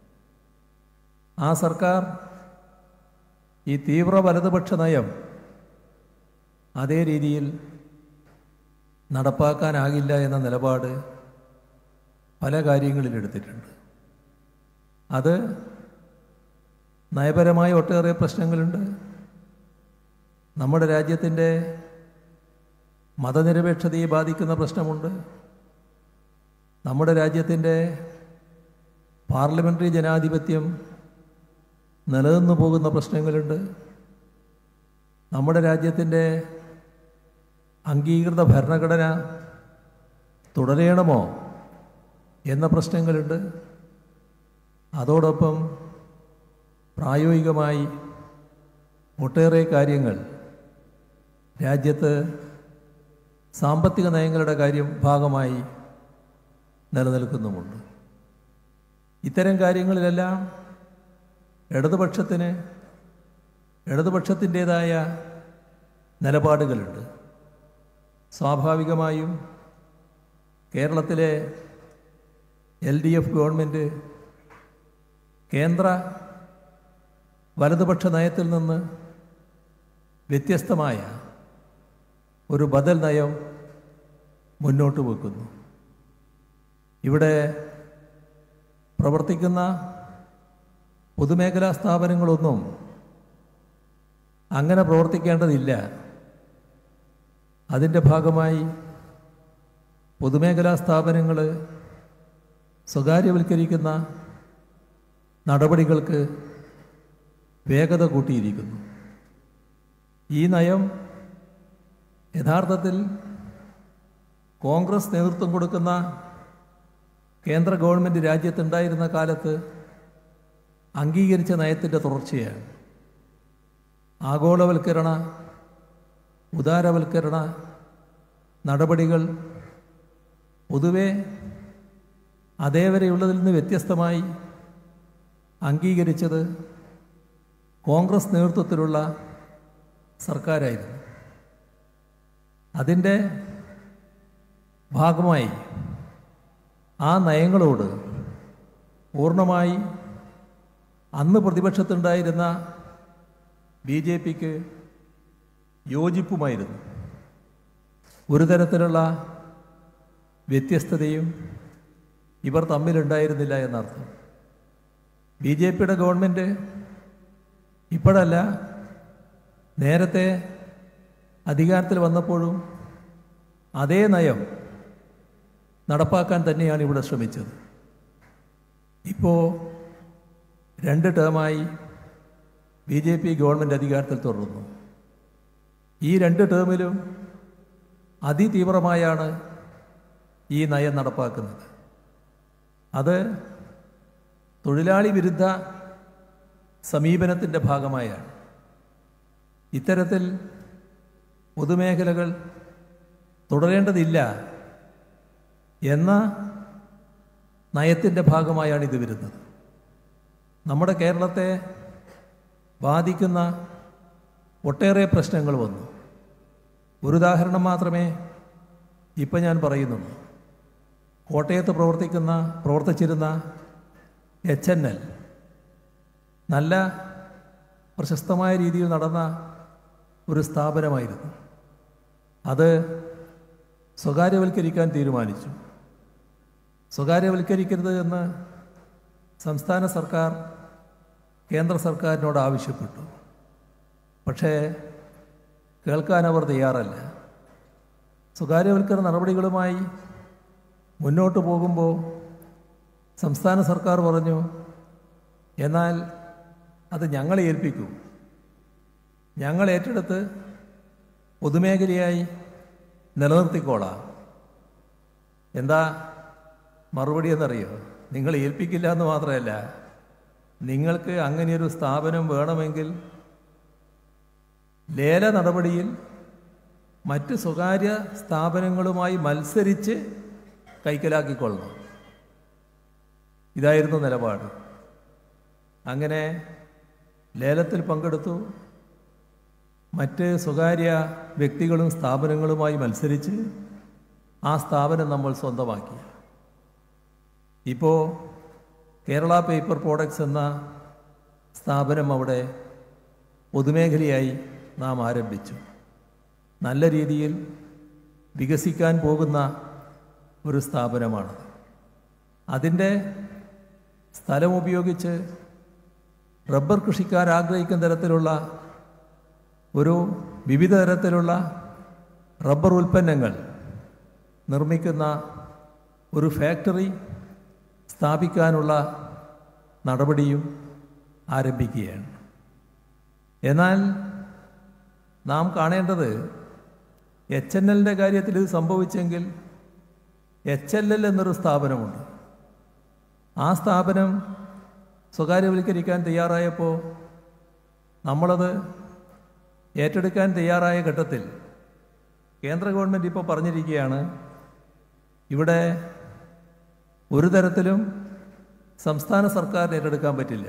ആ സർക്കാർ ഈ തീവ്ര വലതുപക്ഷ നയം അതേ രീതിയിൽ നടപ്പാക്കാനാകില്ല എന്ന നിലപാട് പല കാര്യങ്ങളിൽ എടുത്തിട്ടുണ്ട് അത് നയപരമായ ഒട്ടേറെ പ്രശ്നങ്ങളുണ്ട് നമ്മുടെ രാജ്യത്തിൻ്റെ മതനിരപേക്ഷതയെ ബാധിക്കുന്ന പ്രശ്നമുണ്ട് നമ്മുടെ രാജ്യത്തിൻ്റെ പാർലമെൻ്ററി ജനാധിപത്യം നിലനിന്നു പോകുന്ന പ്രശ്നങ്ങളുണ്ട് നമ്മുടെ രാജ്യത്തിൻ്റെ അംഗീകൃത ഭരണഘടന തുടരേണമോ എന്ന പ്രശ്നങ്ങളുണ്ട് അതോടൊപ്പം പ്രായോഗികമായി ഒട്ടേറെ കാര്യങ്ങൾ രാജ്യത്ത് സാമ്പത്തിക നയങ്ങളുടെ കാര്യം ഭാഗമായി നിലനിൽക്കുന്നുമുണ്ട് ഇത്തരം കാര്യങ്ങളിലെല്ലാം ഇടതുപക്ഷത്തിന് ഇടതുപക്ഷത്തിൻ്റേതായ നിലപാടുകളുണ്ട് സ്വാഭാവികമായും കേരളത്തിലെ എൽ ഡി എഫ് ഗവൺമെൻറ് കേന്ദ്ര വലതുപക്ഷ നയത്തിൽ നിന്ന് വ്യത്യസ്തമായ ഒരു ബദൽ നയം മുന്നോട്ട് വെക്കുന്നു ഇവിടെ പ്രവർത്തിക്കുന്ന പൊതുമേഖലാ സ്ഥാപനങ്ങളൊന്നും അങ്ങനെ പ്രവർത്തിക്കേണ്ടതില്ല അതിൻ്റെ ഭാഗമായി പൊതുമേഖലാ സ്ഥാപനങ്ങൾ സ്വകാര്യവൽക്കരിക്കുന്ന നടപടികൾക്ക് വേഗത കൂട്ടിയിരിക്കുന്നു ഈ നയം യഥാർത്ഥത്തിൽ കോൺഗ്രസ് നേതൃത്വം കൊടുക്കുന്ന കേന്ദ്ര ഗവൺമെൻറ് രാജ്യത്തുണ്ടായിരുന്ന കാലത്ത് അംഗീകരിച്ച നയത്തിൻ്റെ തുടർച്ചയാണ് ആഗോളവൽക്കരണ ഉദാരവൽക്കരണ നടപടികൾ പൊതുവെ അതേവരെയുള്ളതിൽ നിന്ന് വ്യത്യസ്തമായി അംഗീകരിച്ചത് കോൺഗ്രസ് നേതൃത്വത്തിലുള്ള സർക്കാരായിരുന്നു അതിൻ്റെ ഭാഗമായി ആ നയങ്ങളോട് പൂർണ്ണമായി അന്ന് പ്രതിപക്ഷത്തുണ്ടായിരുന്ന ബി ജെ പിക്ക് യോജിപ്പുമായിരുന്നു ഒരു തരത്തിലുള്ള വ്യത്യസ്തതയും ഇവർ തമ്മിലുണ്ടായിരുന്നില്ല എന്നർത്ഥം ബി ജെ പിയുടെ ഗവൺമെൻറ് ഇപ്പോഴല്ല നേരത്തെ അധികാരത്തിൽ വന്നപ്പോഴും അതേ നയം നടപ്പാക്കാൻ തന്നെയാണ് ഇവിടെ ശ്രമിച്ചത് ഇപ്പോൾ രണ്ട് ടേമായി ബി ജെ പി ഗവൺമെൻറ് അധികാരത്തിൽ തുടർന്നു ഈ രണ്ട് ടേമിലും അതിതീവ്രമായാണ് ഈ നയം നടപ്പാക്കുന്നത് അത് തൊഴിലാളി വിരുദ്ധ സമീപനത്തിൻ്റെ ഭാഗമായാണ് ഇത്തരത്തിൽ പൊതുമേഖലകൾ തുടരേണ്ടതില്ല എന്ന നയത്തിൻ്റെ ഭാഗമായാണ് ഇത് വരുന്നത് നമ്മുടെ കേരളത്തെ ബാധിക്കുന്ന ഒട്ടേറെ പ്രശ്നങ്ങൾ വന്നു ഒരു ഉദാഹരണം മാത്രമേ ഇപ്പം ഞാൻ പറയുന്നുള്ളൂ കോട്ടയത്ത് പ്രവർത്തിക്കുന്ന പ്രവർത്തിച്ചിരുന്ന എച്ച് എൻ എൽ നല്ല പ്രശസ്തമായ രീതിയിൽ നടന്ന ഒരു സ്ഥാപനമായിരുന്നു അത് സ്വകാര്യവൽക്കരിക്കാൻ തീരുമാനിച്ചു സ്വകാര്യവൽക്കരിക്കരുത് എന്ന് സംസ്ഥാന സർക്കാർ കേന്ദ്ര സർക്കാരിനോട് ആവശ്യപ്പെട്ടു പക്ഷേ കേൾക്കാൻ അവർ തയ്യാറല്ല സ്വകാര്യവൽക്കരണ നടപടികളുമായി മുന്നോട്ട് പോകുമ്പോൾ സംസ്ഥാന സർക്കാർ പറഞ്ഞു എന്നാൽ അത് ഞങ്ങളെ ഏൽപ്പിക്കൂ ഞങ്ങൾ ഏറ്റെടുത്ത് പൊതുമേഖലയായി നിലനിർത്തിക്കോളാം എന്താ മറുപടി എന്നറിയോ നിങ്ങൾ ഏൽപ്പിക്കില്ല എന്ന് മാത്രമല്ല നിങ്ങൾക്ക് അങ്ങനെയൊരു സ്ഥാപനം വേണമെങ്കിൽ ലേല നടപടിയിൽ മറ്റ് സ്വകാര്യ സ്ഥാപനങ്ങളുമായി മത്സരിച്ച് കൈക്കലാക്കിക്കൊള്ളണം ഇതായിരുന്നു നിലപാട് അങ്ങനെ ലേലത്തിൽ പങ്കെടുത്തു മറ്റ് സ്വകാര്യ വ്യക്തികളും സ്ഥാപനങ്ങളുമായി മത്സരിച്ച് ആ സ്ഥാപനം നമ്മൾ സ്വന്തമാക്കി ഇപ്പോൾ കേരള പേപ്പർ പ്രോഡക്ട്സ് എന്ന സ്ഥാപനം അവിടെ പൊതുമേഖലയായി നാം ആരംഭിച്ചു നല്ല രീതിയിൽ വികസിക്കാൻ പോകുന്ന ഒരു സ്ഥാപനമാണ് അതിൻ്റെ സ്ഥലം ഉപയോഗിച്ച് റബ്ബർ കൃഷിക്കാർ ആഗ്രഹിക്കുന്ന തരത്തിലുള്ള ഒരു വിവിധ തരത്തിലുള്ള റബ്ബർ ഉൽപ്പന്നങ്ങൾ നിർമ്മിക്കുന്ന ഒരു ഫാക്ടറി സ്ഥാപിക്കാനുള്ള നടപടിയും ആരംഭിക്കുകയാണ് എന്നാൽ നാം കാണേണ്ടത് എച്ച് എൻ എല്ലിൻ്റെ കാര്യത്തിൽ ഇത് സംഭവിച്ചെങ്കിൽ എച്ച് എൽ എൽ എന്നൊരു സ്ഥാപനമുണ്ട് ആ സ്ഥാപനം സ്വകാര്യവൽക്കരിക്കാൻ തയ്യാറായപ്പോൾ നമ്മളത് ഏറ്റെടുക്കാൻ തയ്യാറായ ഘട്ടത്തിൽ കേന്ദ്ര ഗവൺമെൻറ് ഇപ്പോൾ പറഞ്ഞിരിക്കുകയാണ് ഇവിടെ ഒരു തരത്തിലും സംസ്ഥാന സർക്കാരിന് ഏറ്റെടുക്കാൻ പറ്റില്ല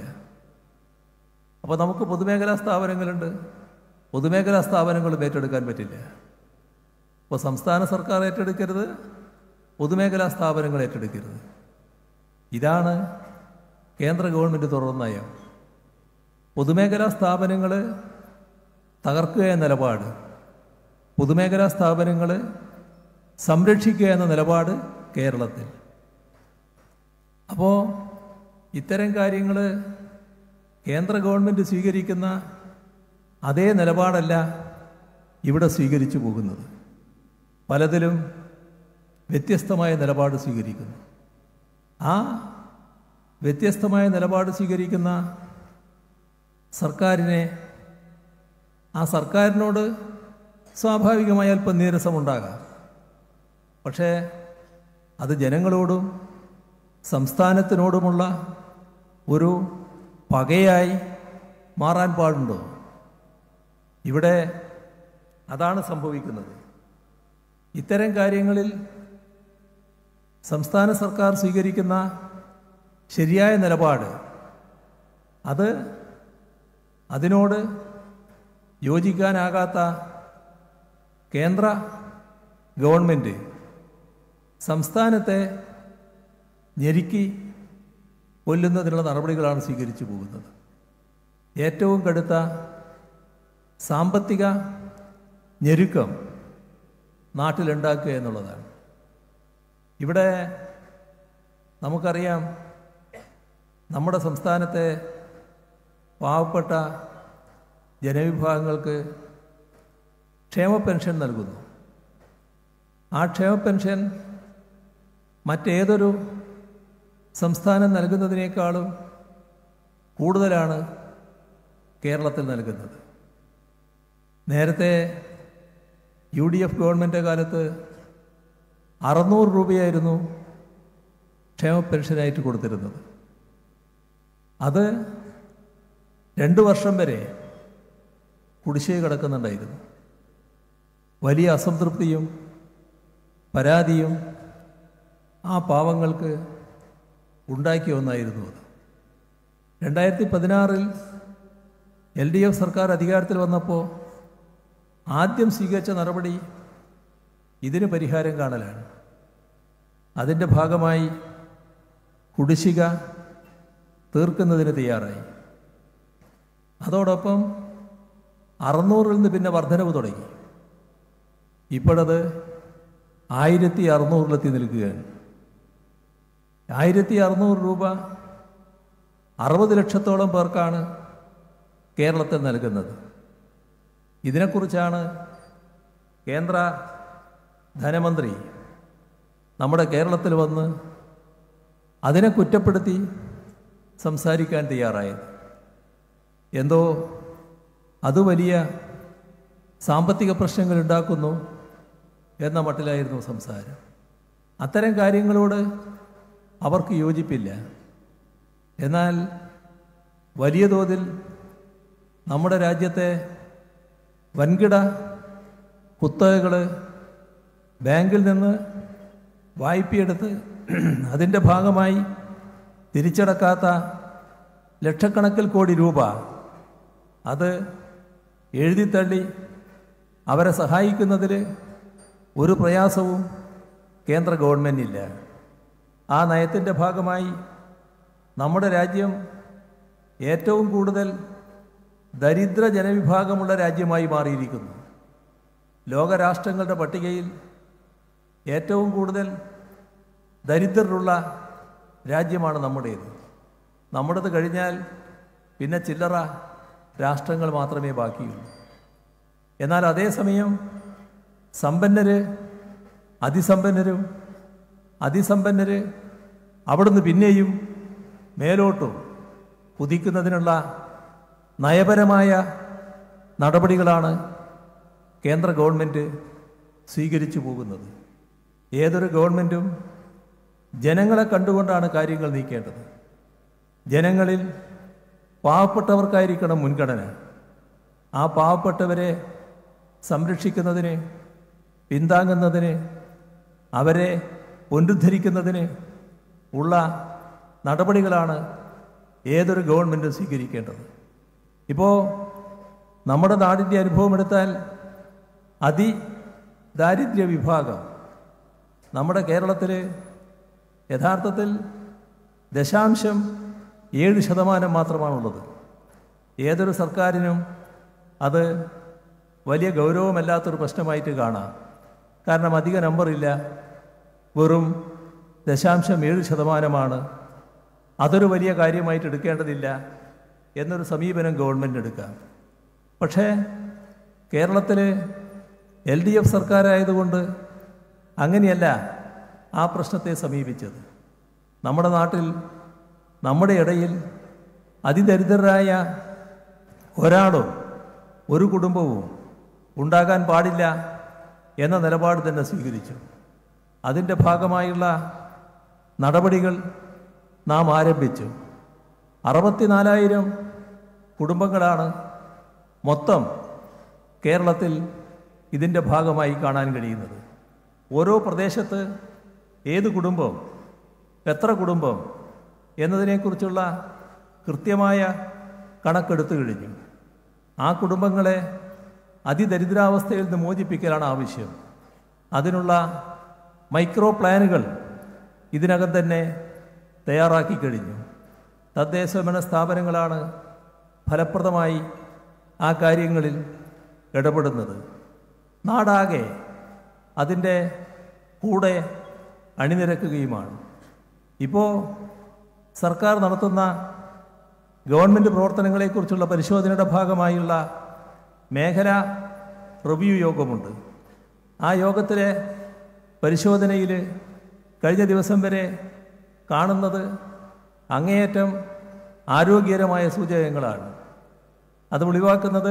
അപ്പോൾ നമുക്ക് പൊതുമേഖലാ സ്ഥാപനങ്ങളുണ്ട് പൊതുമേഖലാ സ്ഥാപനങ്ങളും ഏറ്റെടുക്കാൻ പറ്റില്ല അപ്പോൾ സംസ്ഥാന സർക്കാർ ഏറ്റെടുക്കരുത് പൊതുമേഖലാ സ്ഥാപനങ്ങൾ ഏറ്റെടുക്കരുത് ഇതാണ് കേന്ദ്ര ഗവൺമെൻറ് തുടർന്ന നയം പൊതുമേഖലാ സ്ഥാപനങ്ങൾ തകർക്കുക എന്ന നിലപാട് പൊതുമേഖലാ സ്ഥാപനങ്ങൾ സംരക്ഷിക്കുക എന്ന നിലപാട് കേരളത്തിൽ അപ്പോൾ ഇത്തരം കാര്യങ്ങൾ കേന്ദ്ര ഗവൺമെൻറ് സ്വീകരിക്കുന്ന അതേ നിലപാടല്ല ഇവിടെ സ്വീകരിച്ചു പോകുന്നത് പലതിലും വ്യത്യസ്തമായ നിലപാട് സ്വീകരിക്കുന്നു ആ വ്യത്യസ്തമായ നിലപാട് സ്വീകരിക്കുന്ന സർക്കാരിനെ ആ സർക്കാരിനോട് സ്വാഭാവികമായ അല്പം നീരസമുണ്ടാകാം പക്ഷേ അത് ജനങ്ങളോടും സംസ്ഥാനത്തിനോടുമുള്ള ഒരു പകയായി മാറാൻ പാടുണ്ടോ ഇവിടെ അതാണ് സംഭവിക്കുന്നത് ഇത്തരം കാര്യങ്ങളിൽ സംസ്ഥാന സർക്കാർ സ്വീകരിക്കുന്ന ശരിയായ നിലപാട് അത് അതിനോട് യോജിക്കാനാകാത്ത കേന്ദ്ര ഗവൺമെൻറ് സംസ്ഥാനത്തെ ഞെരുക്കി കൊല്ലുന്നതിനുള്ള നടപടികളാണ് സ്വീകരിച്ചു പോകുന്നത് ഏറ്റവും കടുത്ത സാമ്പത്തിക ഞെരുക്കം നാട്ടിലുണ്ടാക്കുക എന്നുള്ളതാണ് ഇവിടെ നമുക്കറിയാം നമ്മുടെ സംസ്ഥാനത്തെ പാവപ്പെട്ട ജനവിഭാഗങ്ങൾക്ക് ക്ഷേമ പെൻഷൻ നൽകുന്നു ആ ക്ഷേമ പെൻഷൻ മറ്റേതൊരു സംസ്ഥാനം നൽകുന്നതിനേക്കാളും കൂടുതലാണ് കേരളത്തിൽ നൽകുന്നത് നേരത്തെ യു ഡി എഫ് ഗവൺമെൻറ് കാലത്ത് അറുന്നൂറ് രൂപയായിരുന്നു ക്ഷേമ പെൻഷനായിട്ട് കൊടുത്തിരുന്നത് അത് രണ്ട് വർഷം വരെ കുടിശ്ശിക കിടക്കുന്നുണ്ടായിരുന്നു വലിയ അസംതൃപ്തിയും പരാതിയും ആ പാവങ്ങൾക്ക് ഉണ്ടാക്കിയ ഒന്നായിരുന്നു അത് രണ്ടായിരത്തി പതിനാറിൽ എൽ ഡി എഫ് സർക്കാർ അധികാരത്തിൽ വന്നപ്പോൾ ആദ്യം സ്വീകരിച്ച നടപടി ഇതിന് പരിഹാരം കാണലാണ് അതിൻ്റെ ഭാഗമായി കുടിശ്ശിക തീർക്കുന്നതിന് തയ്യാറായി അതോടൊപ്പം അറുന്നൂറിൽ നിന്ന് പിന്നെ വർധനവ് തുടങ്ങി ഇപ്പോഴത് ആയിരത്തി അറുന്നൂറിലെത്തി നിൽക്കുകയാണ് ആയിരത്തി അറുന്നൂറ് രൂപ അറുപത് ലക്ഷത്തോളം പേർക്കാണ് കേരളത്തിൽ നൽകുന്നത് ഇതിനെക്കുറിച്ചാണ് കേന്ദ്ര ധനമന്ത്രി നമ്മുടെ കേരളത്തിൽ വന്ന് അതിനെ കുറ്റപ്പെടുത്തി സംസാരിക്കാൻ തയ്യാറായത് എന്തോ അത് വലിയ സാമ്പത്തിക പ്രശ്നങ്ങൾ ഉണ്ടാക്കുന്നു എന്ന മട്ടിലായിരുന്നു സംസാരം അത്തരം കാര്യങ്ങളോട് അവർക്ക് യോജിപ്പില്ല എന്നാൽ വലിയ തോതിൽ നമ്മുടെ രാജ്യത്തെ വൻകിട കുത്തകകൾ ബാങ്കിൽ നിന്ന് വായ്പയെടുത്ത് അതിൻ്റെ ഭാഗമായി തിരിച്ചടക്കാത്ത ലക്ഷക്കണക്കിൽ കോടി രൂപ അത് എഴുതിത്തള്ളി അവരെ സഹായിക്കുന്നതിൽ ഒരു പ്രയാസവും കേന്ദ്ര ഗവൺമെൻറ്റില്ല ആ നയത്തിൻ്റെ ഭാഗമായി നമ്മുടെ രാജ്യം ഏറ്റവും കൂടുതൽ ദരിദ്ര ജനവിഭാഗമുള്ള രാജ്യമായി മാറിയിരിക്കുന്നു ലോകരാഷ്ട്രങ്ങളുടെ പട്ടികയിൽ ഏറ്റവും കൂടുതൽ ദരിദ്രരുള്ള രാജ്യമാണ് നമ്മുടേത് നമ്മുടേത് കഴിഞ്ഞാൽ പിന്നെ ചില്ലറ രാഷ്ട്രങ്ങൾ മാത്രമേ ബാക്കിയുള്ളൂ എന്നാൽ അതേസമയം സമ്പന്നര് അതിസമ്പന്നരും അതിസമ്പന്നര് അവിടുന്ന് പിന്നെയും മേലോട്ടും കുതിക്കുന്നതിനുള്ള നയപരമായ നടപടികളാണ് കേന്ദ്ര ഗവൺമെൻറ് സ്വീകരിച്ചു പോകുന്നത് ഏതൊരു ഗവൺമെൻറ്റും ജനങ്ങളെ കണ്ടുകൊണ്ടാണ് കാര്യങ്ങൾ നീക്കേണ്ടത് ജനങ്ങളിൽ പാവപ്പെട്ടവർക്കായിരിക്കണം മുൻഗണന ആ പാവപ്പെട്ടവരെ സംരക്ഷിക്കുന്നതിന് പിന്താങ്ങുന്നതിന് അവരെ പുനരുദ്ധരിക്കുന്നതിന് ഉള്ള നടപടികളാണ് ഏതൊരു ഗവൺമെൻറ്റും സ്വീകരിക്കേണ്ടത് ഇപ്പോൾ നമ്മുടെ നാടിൻ്റെ അനുഭവം എടുത്താൽ അതി ദാരിദ്ര്യ വിഭാഗം നമ്മുടെ കേരളത്തിൽ യഥാർത്ഥത്തിൽ ദശാംശം ഏഴ് ശതമാനം മാത്രമാണുള്ളത് ഏതൊരു സർക്കാരിനും അത് വലിയ ഗൗരവമല്ലാത്തൊരു പ്രശ്നമായിട്ട് കാണാം കാരണം അധിക നമ്പറില്ല വെറും ദശാംശം ഏഴ് ശതമാനമാണ് അതൊരു വലിയ കാര്യമായിട്ട് എടുക്കേണ്ടതില്ല എന്നൊരു സമീപനം ഗവൺമെൻറ് എടുക്കാം പക്ഷേ കേരളത്തിൽ എൽ ഡി എഫ് സർക്കാരായതുകൊണ്ട് അങ്ങനെയല്ല ആ പ്രശ്നത്തെ സമീപിച്ചത് നമ്മുടെ നാട്ടിൽ നമ്മുടെ ഇടയിൽ അതിദരിദ്രരായ ഒരാളോ ഒരു കുടുംബവും ഉണ്ടാകാൻ പാടില്ല എന്ന നിലപാട് തന്നെ സ്വീകരിച്ചു അതിൻ്റെ ഭാഗമായുള്ള നടപടികൾ നാം ആരംഭിച്ചു അറുപത്തിനാലായിരം കുടുംബങ്ങളാണ് മൊത്തം കേരളത്തിൽ ഇതിൻ്റെ ഭാഗമായി കാണാൻ കഴിയുന്നത് ഓരോ പ്രദേശത്ത് ഏത് കുടുംബം എത്ര കുടുംബം എന്നതിനെക്കുറിച്ചുള്ള കൃത്യമായ കണക്കെടുത്തു കഴിഞ്ഞു ആ കുടുംബങ്ങളെ അതിദരിദ്രാവസ്ഥയിൽ നിന്ന് മോചിപ്പിക്കലാണ് ആവശ്യം അതിനുള്ള മൈക്രോ പ്ലാനുകൾ ഇതിനകം തന്നെ തയ്യാറാക്കി കഴിഞ്ഞു തദ്ദേശഭരണ സ്ഥാപനങ്ങളാണ് ഫലപ്രദമായി ആ കാര്യങ്ങളിൽ ഇടപെടുന്നത് നാടാകെ അതിൻ്റെ കൂടെ അണിനിരക്കുകയുമാണ് ഇപ്പോൾ സർക്കാർ നടത്തുന്ന ഗവൺമെൻറ് പ്രവർത്തനങ്ങളെക്കുറിച്ചുള്ള പരിശോധനയുടെ ഭാഗമായുള്ള മേഖല റിവ്യൂ യോഗമുണ്ട് ആ യോഗത്തിലെ പരിശോധനയിൽ കഴിഞ്ഞ ദിവസം വരെ കാണുന്നത് അങ്ങേയറ്റം ആരോഗ്യകരമായ സൂചകങ്ങളാണ് അത് ഒഴിവാക്കുന്നത്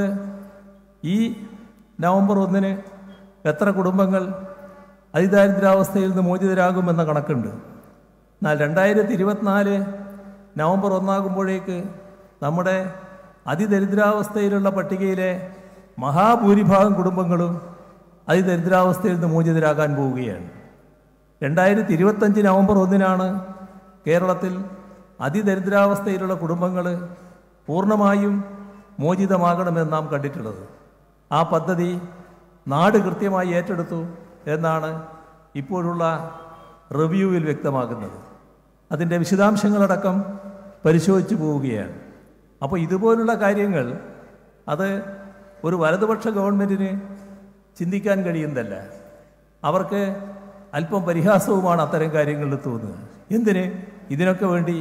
ഈ നവംബർ ഒന്നിന് എത്ര കുടുംബങ്ങൾ അതിദാരിദ്ര്യാവസ്ഥയിൽ നിന്ന് മോചിതരാകുമെന്ന കണക്കുണ്ട് എന്നാൽ രണ്ടായിരത്തി ഇരുപത്തിനാല് നവംബർ ഒന്നാകുമ്പോഴേക്ക് നമ്മുടെ അതിദരിദ്രാവസ്ഥയിലുള്ള പട്ടികയിലെ മഹാഭൂരിഭാഗം കുടുംബങ്ങളും അതിദരിദ്രാവസ്ഥയിൽ നിന്ന് മോചിതരാകാൻ പോവുകയാണ് രണ്ടായിരത്തി ഇരുപത്തഞ്ച് നവംബർ ഒന്നിനാണ് കേരളത്തിൽ അതിദരിദ്രാവസ്ഥയിലുള്ള കുടുംബങ്ങൾ പൂർണ്ണമായും മോചിതമാകണമെന്ന് നാം കണ്ടിട്ടുള്ളത് ആ പദ്ധതി നാട് കൃത്യമായി ഏറ്റെടുത്തു എന്നാണ് ഇപ്പോഴുള്ള റിവ്യൂവിൽ വ്യക്തമാകുന്നത് അതിൻ്റെ വിശദാംശങ്ങളടക്കം പരിശോധിച്ചു പോവുകയാണ് അപ്പോൾ ഇതുപോലുള്ള കാര്യങ്ങൾ അത് ഒരു വലതുപക്ഷ ഗവൺമെൻറ്റിന് ചിന്തിക്കാൻ കഴിയുന്നതല്ല അവർക്ക് അല്പം പരിഹാസവുമാണ് അത്തരം കാര്യങ്ങളിൽ തോന്നുക എന്തിന് ഇതിനൊക്കെ വേണ്ടി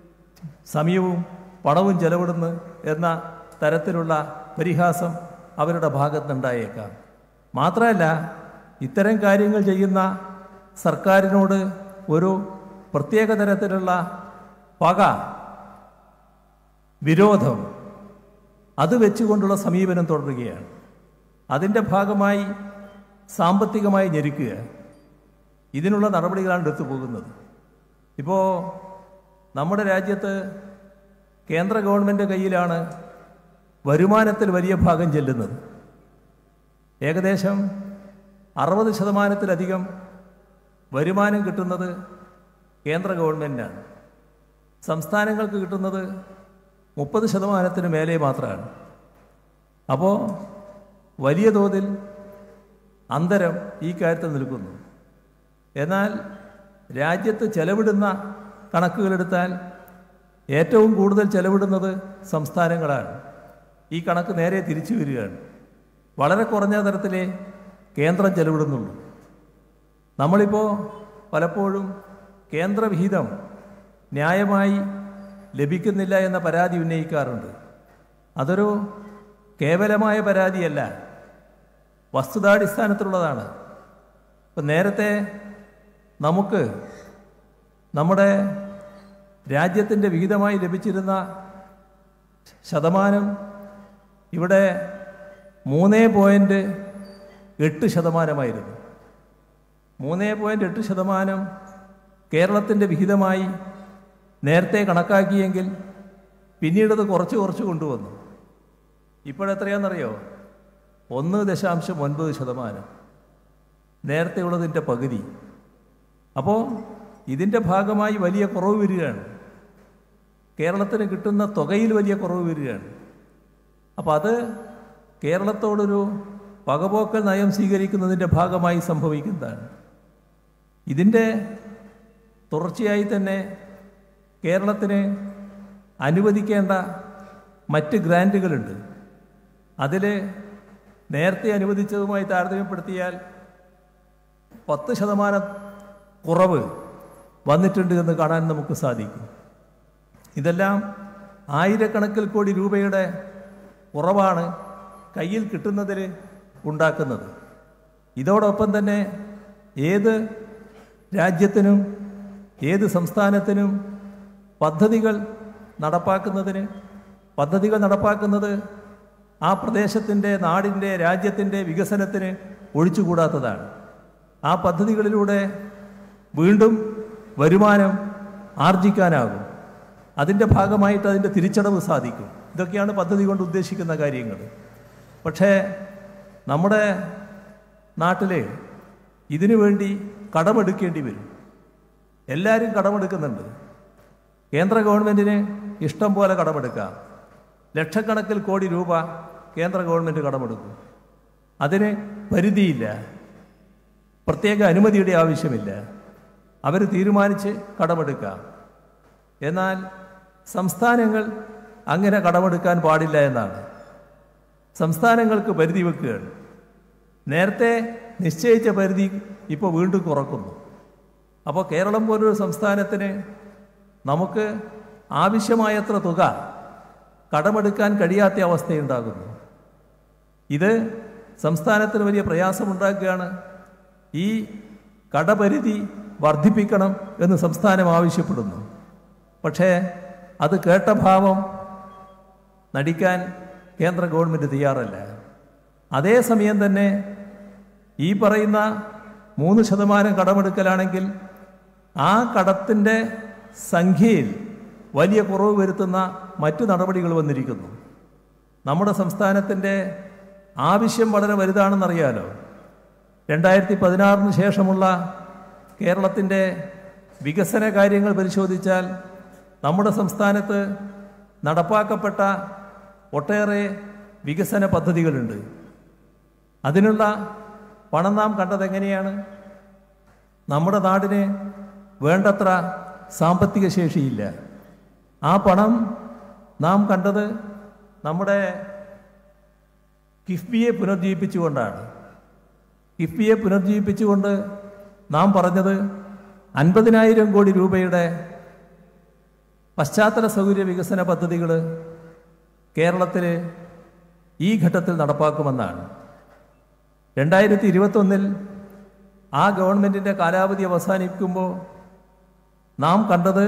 സമയവും പണവും ചെലവിടുന്നു എന്ന തരത്തിലുള്ള പരിഹാസം അവരുടെ ഭാഗത്തുനിന്നുണ്ടായേക്കാം മാത്രമല്ല ഇത്തരം കാര്യങ്ങൾ ചെയ്യുന്ന സർക്കാരിനോട് ഒരു പ്രത്യേക തരത്തിലുള്ള പക വിരോധം അത് വെച്ചുകൊണ്ടുള്ള സമീപനം തുടരുകയാണ് അതിൻ്റെ ഭാഗമായി സാമ്പത്തികമായി ഞെരുക്കുക ഇതിനുള്ള നടപടികളാണ് എടുത്തു പോകുന്നത് ഇപ്പോൾ നമ്മുടെ രാജ്യത്ത് കേന്ദ്ര ഗവൺമെൻറ് കയ്യിലാണ് വരുമാനത്തിൽ വലിയ ഭാഗം ചെല്ലുന്നത് ഏകദേശം അറുപത് ശതമാനത്തിലധികം വരുമാനം കിട്ടുന്നത് കേന്ദ്ര ഗവൺമെൻറ്റാണ് സംസ്ഥാനങ്ങൾക്ക് കിട്ടുന്നത് മുപ്പത് ശതമാനത്തിന് മേലെ മാത്രമാണ് അപ്പോൾ വലിയ തോതിൽ അന്തരം ഈ കാര്യത്തിൽ നിൽക്കുന്നു എന്നാൽ രാജ്യത്ത് ചെലവിടുന്ന കണക്കുകളെടുത്താൽ ഏറ്റവും കൂടുതൽ ചെലവിടുന്നത് സംസ്ഥാനങ്ങളാണ് ഈ കണക്ക് നേരെ തിരിച്ചു വരികയാണ് വളരെ കുറഞ്ഞ തരത്തിലേ കേന്ദ്രം ചെലവിടുന്നുള്ളൂ നമ്മളിപ്പോൾ പലപ്പോഴും കേന്ദ്രവിഹിതം ന്യായമായി ലഭിക്കുന്നില്ല എന്ന പരാതി ഉന്നയിക്കാറുണ്ട് അതൊരു കേവലമായ പരാതിയല്ല വസ്തുതാടിസ്ഥാനത്തിലുള്ളതാണ് ഇപ്പം നേരത്തെ നമുക്ക് നമ്മുടെ രാജ്യത്തിൻ്റെ വിഹിതമായി ലഭിച്ചിരുന്ന ശതമാനം ഇവിടെ മൂന്ന് പോയിൻറ്റ് എട്ട് ശതമാനമായിരുന്നു മൂന്ന് പോയിൻറ്റ് എട്ട് ശതമാനം കേരളത്തിൻ്റെ വിഹിതമായി നേരത്തെ കണക്കാക്കിയെങ്കിൽ പിന്നീടത് കുറച്ച് കുറച്ച് കൊണ്ടുവന്നു ഇപ്പോഴെത്രയാണെന്നറിയോ ഒന്ന് ദശാംശം ഒൻപത് ശതമാനം നേരത്തെ ഉള്ളതിൻ്റെ പകുതി അപ്പോൾ ഇതിൻ്റെ ഭാഗമായി വലിയ കുറവ് വരികയാണ് കേരളത്തിന് കിട്ടുന്ന തുകയിൽ വലിയ കുറവ് വരികയാണ് അപ്പോൾ അത് കേരളത്തോടൊരു പകപോക്കൽ നയം സ്വീകരിക്കുന്നതിൻ്റെ ഭാഗമായി സംഭവിക്കുന്നതാണ് ഇതിൻ്റെ തുടർച്ചയായി തന്നെ കേരളത്തിന് അനുവദിക്കേണ്ട മറ്റ് ഗ്രാൻറ്റുകളുണ്ട് അതിൽ നേരത്തെ അനുവദിച്ചതുമായി താരതമ്യപ്പെടുത്തിയാൽ പത്ത് ശതമാനം കുറവ് വന്നിട്ടുണ്ട് എന്ന് കാണാൻ നമുക്ക് സാധിക്കും ഇതെല്ലാം ആയിരക്കണക്കിൽ കോടി രൂപയുടെ കുറവാണ് കയ്യിൽ കിട്ടുന്നതിൽ ഉണ്ടാക്കുന്നത് ഇതോടൊപ്പം തന്നെ ഏത് രാജ്യത്തിനും ഏത് സംസ്ഥാനത്തിനും പദ്ധതികൾ നടപ്പാക്കുന്നതിന് പദ്ധതികൾ നടപ്പാക്കുന്നത് ആ പ്രദേശത്തിൻ്റെ നാടിൻ്റെ രാജ്യത്തിൻ്റെ വികസനത്തിന് ഒഴിച്ചുകൂടാത്തതാണ് ആ പദ്ധതികളിലൂടെ വീണ്ടും വരുമാനം ആർജിക്കാനാകും അതിൻ്റെ ഭാഗമായിട്ട് അതിൻ്റെ തിരിച്ചടവ് സാധിക്കും ഇതൊക്കെയാണ് പദ്ധതി കൊണ്ട് ഉദ്ദേശിക്കുന്ന കാര്യങ്ങൾ പക്ഷേ നമ്മുടെ നാട്ടിൽ ഇതിനു വേണ്ടി കടമെടുക്കേണ്ടി വരും എല്ലാവരും കടമെടുക്കുന്നുണ്ട് കേന്ദ്ര ഗവൺമെൻറ്റിന് ഇഷ്ടം പോലെ കടമെടുക്കാം ലക്ഷക്കണക്കിൽ കോടി രൂപ കേന്ദ്ര ഗവൺമെൻറ് കടമെടുക്കും അതിന് പരിധിയില്ല പ്രത്യേക അനുമതിയുടെ ആവശ്യമില്ല അവർ തീരുമാനിച്ച് കടമെടുക്കാം എന്നാൽ സംസ്ഥാനങ്ങൾ അങ്ങനെ കടമെടുക്കാൻ പാടില്ല എന്നാണ് സംസ്ഥാനങ്ങൾക്ക് പരിധി വെക്കുകയാണ് നേരത്തെ നിശ്ചയിച്ച പരിധി ഇപ്പോൾ വീണ്ടും കുറക്കുന്നു അപ്പോൾ കേരളം പോലൊരു സംസ്ഥാനത്തിന് നമുക്ക് ആവശ്യമായത്ര തുക കടമെടുക്കാൻ കഴിയാത്ത അവസ്ഥയുണ്ടാകുന്നു ഇത് സംസ്ഥാനത്തിന് വലിയ പ്രയാസമുണ്ടാക്കുകയാണ് ഈ കടപരിധി വർദ്ധിപ്പിക്കണം എന്ന് സംസ്ഥാനം ആവശ്യപ്പെടുന്നു പക്ഷേ അത് കേട്ട ഭാവം നടിക്കാൻ കേന്ദ്ര ഗവൺമെൻറ് തയ്യാറല്ല അതേസമയം തന്നെ ഈ പറയുന്ന മൂന്ന് ശതമാനം കടമെടുക്കലാണെങ്കിൽ ആ കടത്തിൻ്റെ സംഖ്യയിൽ വലിയ കുറവ് വരുത്തുന്ന മറ്റു നടപടികൾ വന്നിരിക്കുന്നു നമ്മുടെ സംസ്ഥാനത്തിൻ്റെ ആവശ്യം വളരെ വലുതാണെന്നറിയാലോ രണ്ടായിരത്തി പതിനാറിന് ശേഷമുള്ള കേരളത്തിൻ്റെ വികസന കാര്യങ്ങൾ പരിശോധിച്ചാൽ നമ്മുടെ സംസ്ഥാനത്ത് നടപ്പാക്കപ്പെട്ട ഒട്ടേറെ വികസന പദ്ധതികളുണ്ട് അതിനുള്ള പണം നാം കണ്ടത് എങ്ങനെയാണ് നമ്മുടെ നാടിന് വേണ്ടത്ര സാമ്പത്തിക ശേഷിയില്ല ആ പണം നാം കണ്ടത് നമ്മുടെ കിഫ്ബിയെ പുനർജീവിപ്പിച്ചുകൊണ്ടാണ് കിഫ്ബിയെ പുനർജീവിപ്പിച്ചുകൊണ്ട് നാം പറഞ്ഞത് അൻപതിനായിരം കോടി രൂപയുടെ പശ്ചാത്തല സൗകര്യ വികസന പദ്ധതികൾ കേരളത്തിൽ ഈ ഘട്ടത്തിൽ നടപ്പാക്കുമെന്നാണ് രണ്ടായിരത്തി ഇരുപത്തൊന്നിൽ ആ ഗവൺമെൻറ്റിൻ്റെ കാലാവധി അവസാനിക്കുമ്പോൾ നാം കണ്ടത്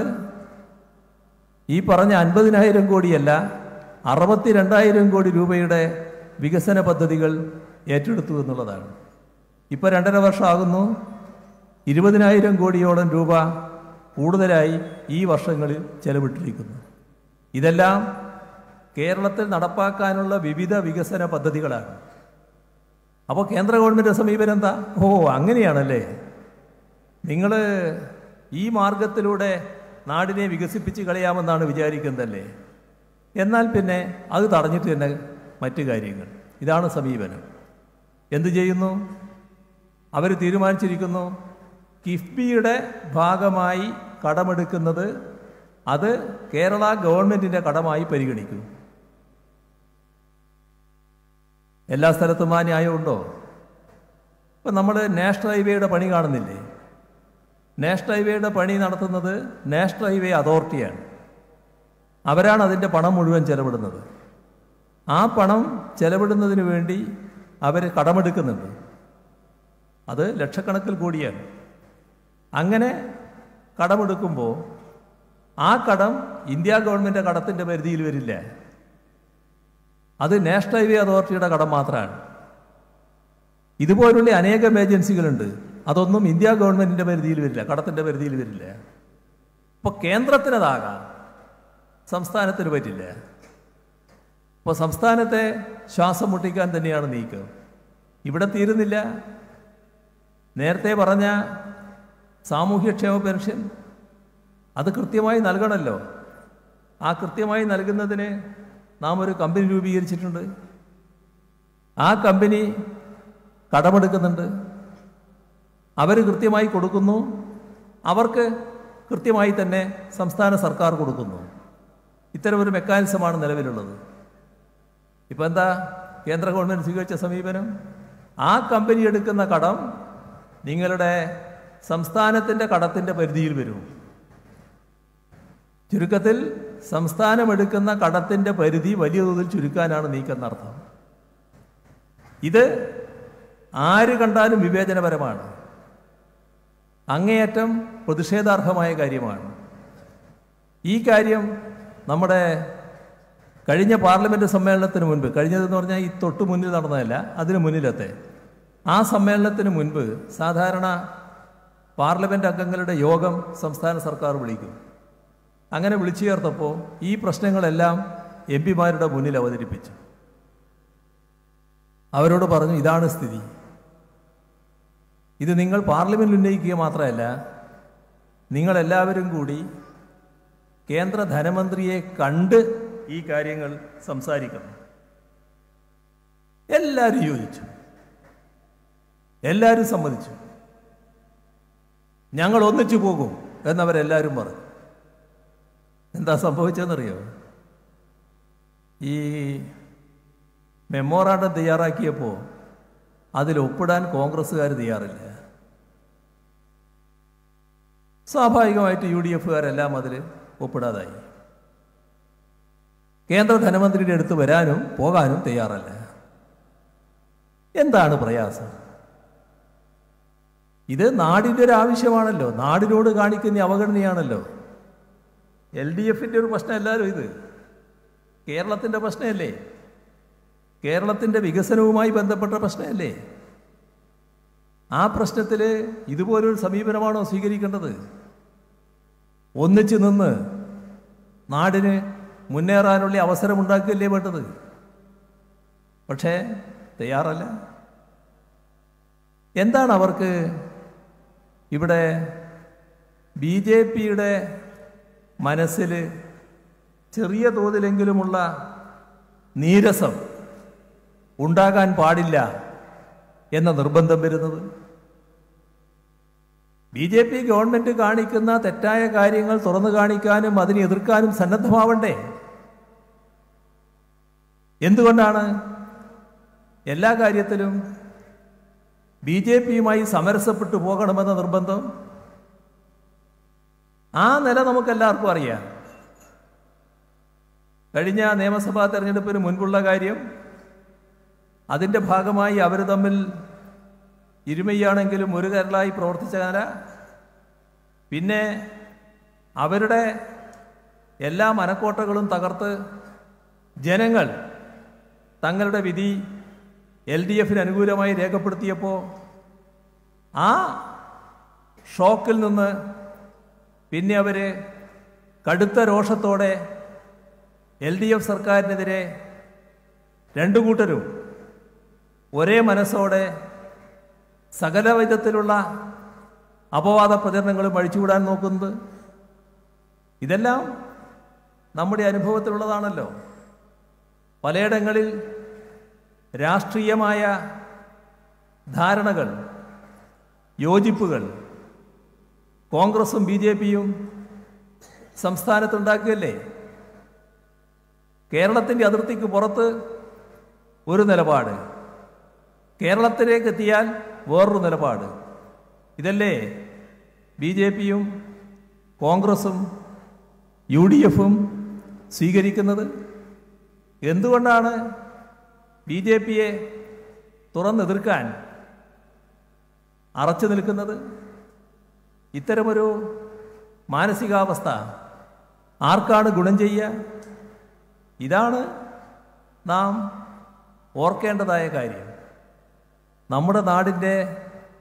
ഈ പറഞ്ഞ അൻപതിനായിരം കോടിയല്ല അറുപത്തി രണ്ടായിരം കോടി രൂപയുടെ വികസന പദ്ധതികൾ ഏറ്റെടുത്തു എന്നുള്ളതാണ് ഇപ്പോൾ രണ്ടര വർഷമാകുന്നു ഇരുപതിനായിരം കോടിയോളം രൂപ കൂടുതലായി ഈ വർഷങ്ങളിൽ ചെലവിട്ടിരിക്കുന്നു ഇതെല്ലാം കേരളത്തിൽ നടപ്പാക്കാനുള്ള വിവിധ വികസന പദ്ധതികളാണ് അപ്പോൾ കേന്ദ്ര ഗവൺമെൻറ് സമീപനം എന്താ ഓ അങ്ങനെയാണല്ലേ നിങ്ങൾ ഈ മാർഗത്തിലൂടെ നാടിനെ വികസിപ്പിച്ച് കളയാമെന്നാണ് വിചാരിക്കുന്നതല്ലേ എന്നാൽ പിന്നെ അത് തടഞ്ഞിട്ട് തന്നെ മറ്റു കാര്യങ്ങൾ ഇതാണ് സമീപനം എന്തു ചെയ്യുന്നു അവർ തീരുമാനിച്ചിരിക്കുന്നു കിഫ്ബിയുടെ ഭാഗമായി കടമെടുക്കുന്നത് അത് കേരള ഗവൺമെൻറ്റിൻ്റെ കടമായി പരിഗണിക്കും എല്ലാ സ്ഥലത്തും ആ ന്യായമുണ്ടോ ഇപ്പം നമ്മൾ നാഷണൽ ഹൈവേയുടെ പണി കാണുന്നില്ലേ നാഷണൽ ഹൈവേയുടെ പണി നടത്തുന്നത് നാഷണൽ ഹൈവേ അതോറിറ്റിയാണ് അവരാണ് അതിൻ്റെ പണം മുഴുവൻ ചെലവിടുന്നത് ആ പണം ചെലവിടുന്നതിന് വേണ്ടി അവർ കടമെടുക്കുന്നുണ്ട് അത് ലക്ഷക്കണക്കിൽ കോടിയാണ് അങ്ങനെ കടമെടുക്കുമ്പോൾ ആ കടം ഇന്ത്യ ഗവൺമെൻറ് കടത്തിൻ്റെ പരിധിയിൽ വരില്ല അത് നാഷണൽ ഹൈവേ അതോറിറ്റിയുടെ കടം മാത്രമാണ് ഇതുപോലുള്ള അനേകം ഏജൻസികളുണ്ട് അതൊന്നും ഇന്ത്യ ഗവൺമെൻറ്റിൻ്റെ പരിധിയിൽ വരില്ല കടത്തിൻ്റെ പരിധിയിൽ വരില്ല ഇപ്പോൾ കേന്ദ്രത്തിനതാകാം സംസ്ഥാനത്തിന് പറ്റില്ല അപ്പോൾ സംസ്ഥാനത്തെ ശ്വാസം മുട്ടിക്കാൻ തന്നെയാണ് നീക്കം ഇവിടെ തീരുന്നില്ല നേരത്തെ പറഞ്ഞ സാമൂഹ്യക്ഷേമ പെൻഷൻ അത് കൃത്യമായി നൽകണമല്ലോ ആ കൃത്യമായി നൽകുന്നതിന് നാം ഒരു കമ്പനി രൂപീകരിച്ചിട്ടുണ്ട് ആ കമ്പനി കടമെടുക്കുന്നുണ്ട് അവർ കൃത്യമായി കൊടുക്കുന്നു അവർക്ക് കൃത്യമായി തന്നെ സംസ്ഥാന സർക്കാർ കൊടുക്കുന്നു ഇത്തരമൊരു മെക്കാനിസമാണ് നിലവിലുള്ളത് ഇപ്പം എന്താ കേന്ദ്ര ഗവൺമെൻറ് സ്വീകരിച്ച സമീപനം ആ കമ്പനി എടുക്കുന്ന കടം നിങ്ങളുടെ സംസ്ഥാനത്തിൻ്റെ കടത്തിൻ്റെ പരിധിയിൽ വരും ചുരുക്കത്തിൽ സംസ്ഥാനം എടുക്കുന്ന കടത്തിൻ്റെ പരിധി വലിയ തോതിൽ ചുരുക്കാനാണ് നീക്കെന്നർത്ഥം ഇത് ആര് കണ്ടാലും വിവേചനപരമാണ് അങ്ങേയറ്റം പ്രതിഷേധാർഹമായ കാര്യമാണ് ഈ കാര്യം നമ്മുടെ കഴിഞ്ഞ പാർലമെൻറ്റ് സമ്മേളനത്തിന് മുൻപ് കഴിഞ്ഞതെന്ന് പറഞ്ഞാൽ ഈ തൊട്ട് മുന്നിൽ നടന്നതല്ല അതിന് മുന്നിലത്തെ ആ സമ്മേളനത്തിന് മുൻപ് സാധാരണ പാർലമെൻറ്റ് അംഗങ്ങളുടെ യോഗം സംസ്ഥാന സർക്കാർ വിളിക്കും അങ്ങനെ വിളിച്ചു ചേർത്തപ്പോൾ ഈ പ്രശ്നങ്ങളെല്ലാം എം പിമാരുടെ മുന്നിൽ അവതരിപ്പിച്ചു അവരോട് പറഞ്ഞു ഇതാണ് സ്ഥിതി ഇത് നിങ്ങൾ പാർലമെൻറ്റിൽ ഉന്നയിക്കുക മാത്രമല്ല നിങ്ങളെല്ലാവരും കൂടി കേന്ദ്ര ധനമന്ത്രിയെ കണ്ട് ഈ കാര്യങ്ങൾ സംസാരിക്കണം എല്ലാവരും യോജിച്ചു എല്ലാവരും സമ്മതിച്ചു ഞങ്ങൾ ഒന്നിച്ചു പോകും എന്നവരെല്ലാവരും പറഞ്ഞു എന്താ സംഭവിച്ചതെന്നറിയോ ഈ മെമ്മോറാണ്ടം തയ്യാറാക്കിയപ്പോൾ അതിൽ ഒപ്പിടാൻ കോൺഗ്രസ്സുകാർ തയ്യാറില്ല സ്വാഭാവികമായിട്ട് യു ഡി എഫുകാരെല്ലാം അതിൽ ഒപ്പിടാതായി കേന്ദ്ര ധനമന്ത്രിയുടെ അടുത്ത് വരാനും പോകാനും തയ്യാറല്ല എന്താണ് പ്രയാസം ഇത് നാടിൻ്റെ ഒരു ആവശ്യമാണല്ലോ നാടിനോട് കാണിക്കുന്ന അവഗണനയാണല്ലോ എൽ ഡി എഫിൻ്റെ ഒരു പ്രശ്നമല്ലല്ലോ ഇത് കേരളത്തിൻ്റെ പ്രശ്നമല്ലേ കേരളത്തിൻ്റെ വികസനവുമായി ബന്ധപ്പെട്ട പ്രശ്നമല്ലേ ആ പ്രശ്നത്തിൽ ഇതുപോലൊരു സമീപനമാണോ സ്വീകരിക്കേണ്ടത് ഒന്നിച്ചു നിന്ന് നാടിന് മുന്നേറാനുള്ള അവസരമുണ്ടാക്കുകയല്ലേ വേണ്ടത് പക്ഷേ തയ്യാറല്ല എന്താണ് അവർക്ക് ഇവിടെ ബി ജെ പിയുടെ മനസ്സിൽ ചെറിയ തോതിലെങ്കിലുമുള്ള നീരസം ഉണ്ടാകാൻ പാടില്ല എന്ന നിർബന്ധം വരുന്നത് ബി ജെ പി ഗവൺമെന്റ് കാണിക്കുന്ന തെറ്റായ കാര്യങ്ങൾ തുറന്നു കാണിക്കാനും അതിനെ എതിർക്കാനും സന്നദ്ധമാവണ്ടേ എന്തുകൊണ്ടാണ് എല്ലാ കാര്യത്തിലും ബി ജെ പിയുമായി സമരസപ്പെട്ടു പോകണമെന്ന നിർബന്ധം ആ നില നമുക്കെല്ലാവർക്കും അറിയാം കഴിഞ്ഞ നിയമസഭാ തെരഞ്ഞെടുപ്പിന് മുൻപുള്ള കാര്യം അതിൻ്റെ ഭാഗമായി അവർ തമ്മിൽ ഇരുമയാണെങ്കിലും ഒരു കരലായി പ്രവർത്തിച്ച കാല പിന്നെ അവരുടെ എല്ലാ മനക്കോട്ടകളും തകർത്ത് ജനങ്ങൾ തങ്ങളുടെ വിധി എൽ ഡി എഫിന് അനുകൂലമായി രേഖപ്പെടുത്തിയപ്പോൾ ആ ഷോക്കിൽ നിന്ന് പിന്നെ അവർ കടുത്ത രോഷത്തോടെ എൽ ഡി എഫ് സർക്കാരിനെതിരെ രണ്ടു കൂട്ടരും ഒരേ മനസ്സോടെ സകല വിധത്തിലുള്ള അപവാദ പ്രചരണങ്ങളും അഴിച്ചുവിടാൻ നോക്കുന്നത് ഇതെല്ലാം നമ്മുടെ അനുഭവത്തിലുള്ളതാണല്ലോ പലയിടങ്ങളിൽ രാഷ്ട്രീയമായ ധാരണകൾ യോജിപ്പുകൾ കോൺഗ്രസും ബി ജെ പിയും സംസ്ഥാനത്തുണ്ടാക്കുകയല്ലേ കേരളത്തിൻ്റെ അതിർത്തിക്ക് പുറത്ത് ഒരു നിലപാട് കേരളത്തിലേക്ക് എത്തിയാൽ വേറൊരു നിലപാട് ഇതല്ലേ ബി ജെ പിയും കോൺഗ്രസും യു ഡി എഫും സ്വീകരിക്കുന്നത് എന്തുകൊണ്ടാണ് ബി ജെ പിയെ തുറന്നെതിർക്കാൻ അറച്ചു നിൽക്കുന്നത് ഇത്തരമൊരു മാനസികാവസ്ഥ ആർക്കാണ് ഗുണം ചെയ്യുക ഇതാണ് നാം ഓർക്കേണ്ടതായ കാര്യം നമ്മുടെ നാടിൻ്റെ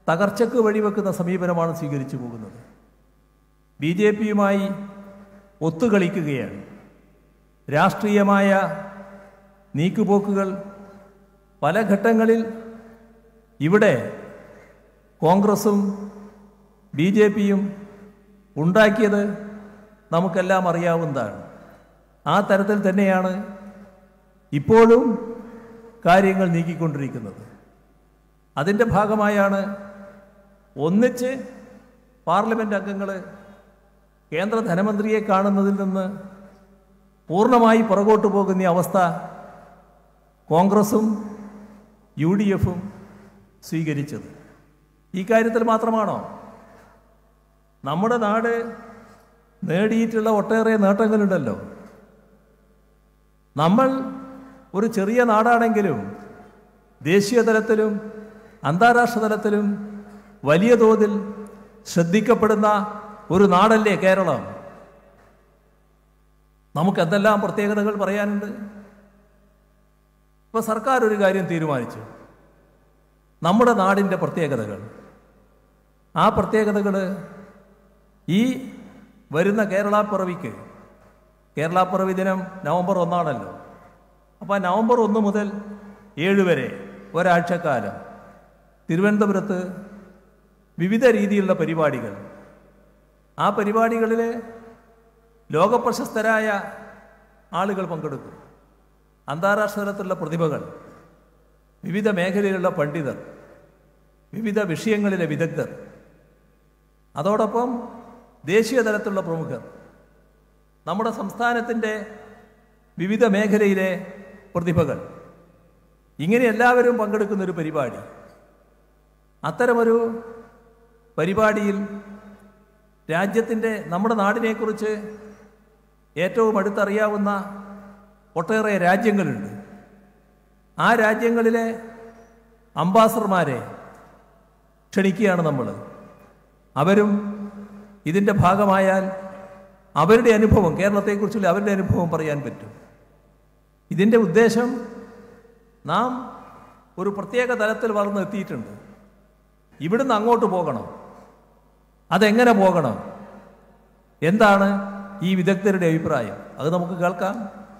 തകർച്ചയ്ക്ക് വഴിവെക്കുന്ന സമീപനമാണ് സ്വീകരിച്ചു പോകുന്നത് ബി ജെ പിയുമായി ഒത്തുകളിക്കുകയാണ് രാഷ്ട്രീയമായ നീക്കുപോക്കുകൾ പല ഘട്ടങ്ങളിൽ ഇവിടെ കോൺഗ്രസും ബി ജെ പിയും ഉണ്ടാക്കിയത് നമുക്കെല്ലാം അറിയാവുന്നതാണ് ആ തരത്തിൽ തന്നെയാണ് ഇപ്പോഴും കാര്യങ്ങൾ നീക്കിക്കൊണ്ടിരിക്കുന്നത് അതിൻ്റെ ഭാഗമായാണ് ഒന്നിച്ച് പാർലമെൻറ്റ് അംഗങ്ങൾ കേന്ദ്ര ധനമന്ത്രിയെ കാണുന്നതിൽ നിന്ന് പൂർണ്ണമായി പുറകോട്ട് പോകുന്ന ഈ അവസ്ഥ കോൺഗ്രസും യു ഡി എഫും സ്വീകരിച്ചത് ഈ കാര്യത്തിൽ മാത്രമാണോ നമ്മുടെ നാട് നേടിയിട്ടുള്ള ഒട്ടേറെ നേട്ടങ്ങളുണ്ടല്ലോ നമ്മൾ ഒരു ചെറിയ നാടാണെങ്കിലും ദേശീയ തലത്തിലും അന്താരാഷ്ട്ര തലത്തിലും വലിയ തോതിൽ ശ്രദ്ധിക്കപ്പെടുന്ന ഒരു നാടല്ലേ കേരളം നമുക്ക് എന്തെല്ലാം പ്രത്യേകതകൾ പറയാനുണ്ട് ഇപ്പൊ സർക്കാർ ഒരു കാര്യം തീരുമാനിച്ചു നമ്മുടെ നാടിൻ്റെ പ്രത്യേകതകൾ ആ പ്രത്യേകതകൾ ഈ വരുന്ന കേരളപ്പിറവിക്ക് കേരളപ്പിറവി ദിനം നവംബർ ഒന്നാണല്ലോ അപ്പോൾ നവംബർ ഒന്ന് മുതൽ ഏഴ് വരെ ഒരാഴ്ചക്കാലം തിരുവനന്തപുരത്ത് വിവിധ രീതിയിലുള്ള പരിപാടികൾ ആ പരിപാടികളിൽ ലോകപ്രശസ്തരായ ആളുകൾ പങ്കെടുക്കും അന്താരാഷ്ട്ര തലത്തിലുള്ള പ്രതിഭകൾ വിവിധ മേഖലയിലുള്ള പണ്ഡിതർ വിവിധ വിഷയങ്ങളിലെ വിദഗ്ധർ അതോടൊപ്പം ദേശീയ തലത്തിലുള്ള പ്രമുഖർ നമ്മുടെ സംസ്ഥാനത്തിൻ്റെ വിവിധ മേഖലയിലെ പ്രതിഭകൾ ഇങ്ങനെ എല്ലാവരും പങ്കെടുക്കുന്ന ഒരു പരിപാടി അത്തരമൊരു പരിപാടിയിൽ രാജ്യത്തിൻ്റെ നമ്മുടെ നാടിനെക്കുറിച്ച് ഏറ്റവും അടുത്തറിയാവുന്ന ഒട്ടേറെ രാജ്യങ്ങളുണ്ട് ആ രാജ്യങ്ങളിലെ അംബാസഡർമാരെ ക്ഷണിക്കുകയാണ് നമ്മൾ അവരും ഇതിൻ്റെ ഭാഗമായാൽ അവരുടെ അനുഭവം കേരളത്തെക്കുറിച്ചുള്ള അവരുടെ അനുഭവം പറയാൻ പറ്റും ഇതിൻ്റെ ഉദ്ദേശം നാം ഒരു പ്രത്യേക തലത്തിൽ വളർന്നെത്തിയിട്ടുണ്ട് ഇവിടുന്ന് അങ്ങോട്ട് പോകണം അതെങ്ങനെ പോകണം എന്താണ് ഈ വിദഗ്ധരുടെ അഭിപ്രായം അത് നമുക്ക് കേൾക്കാം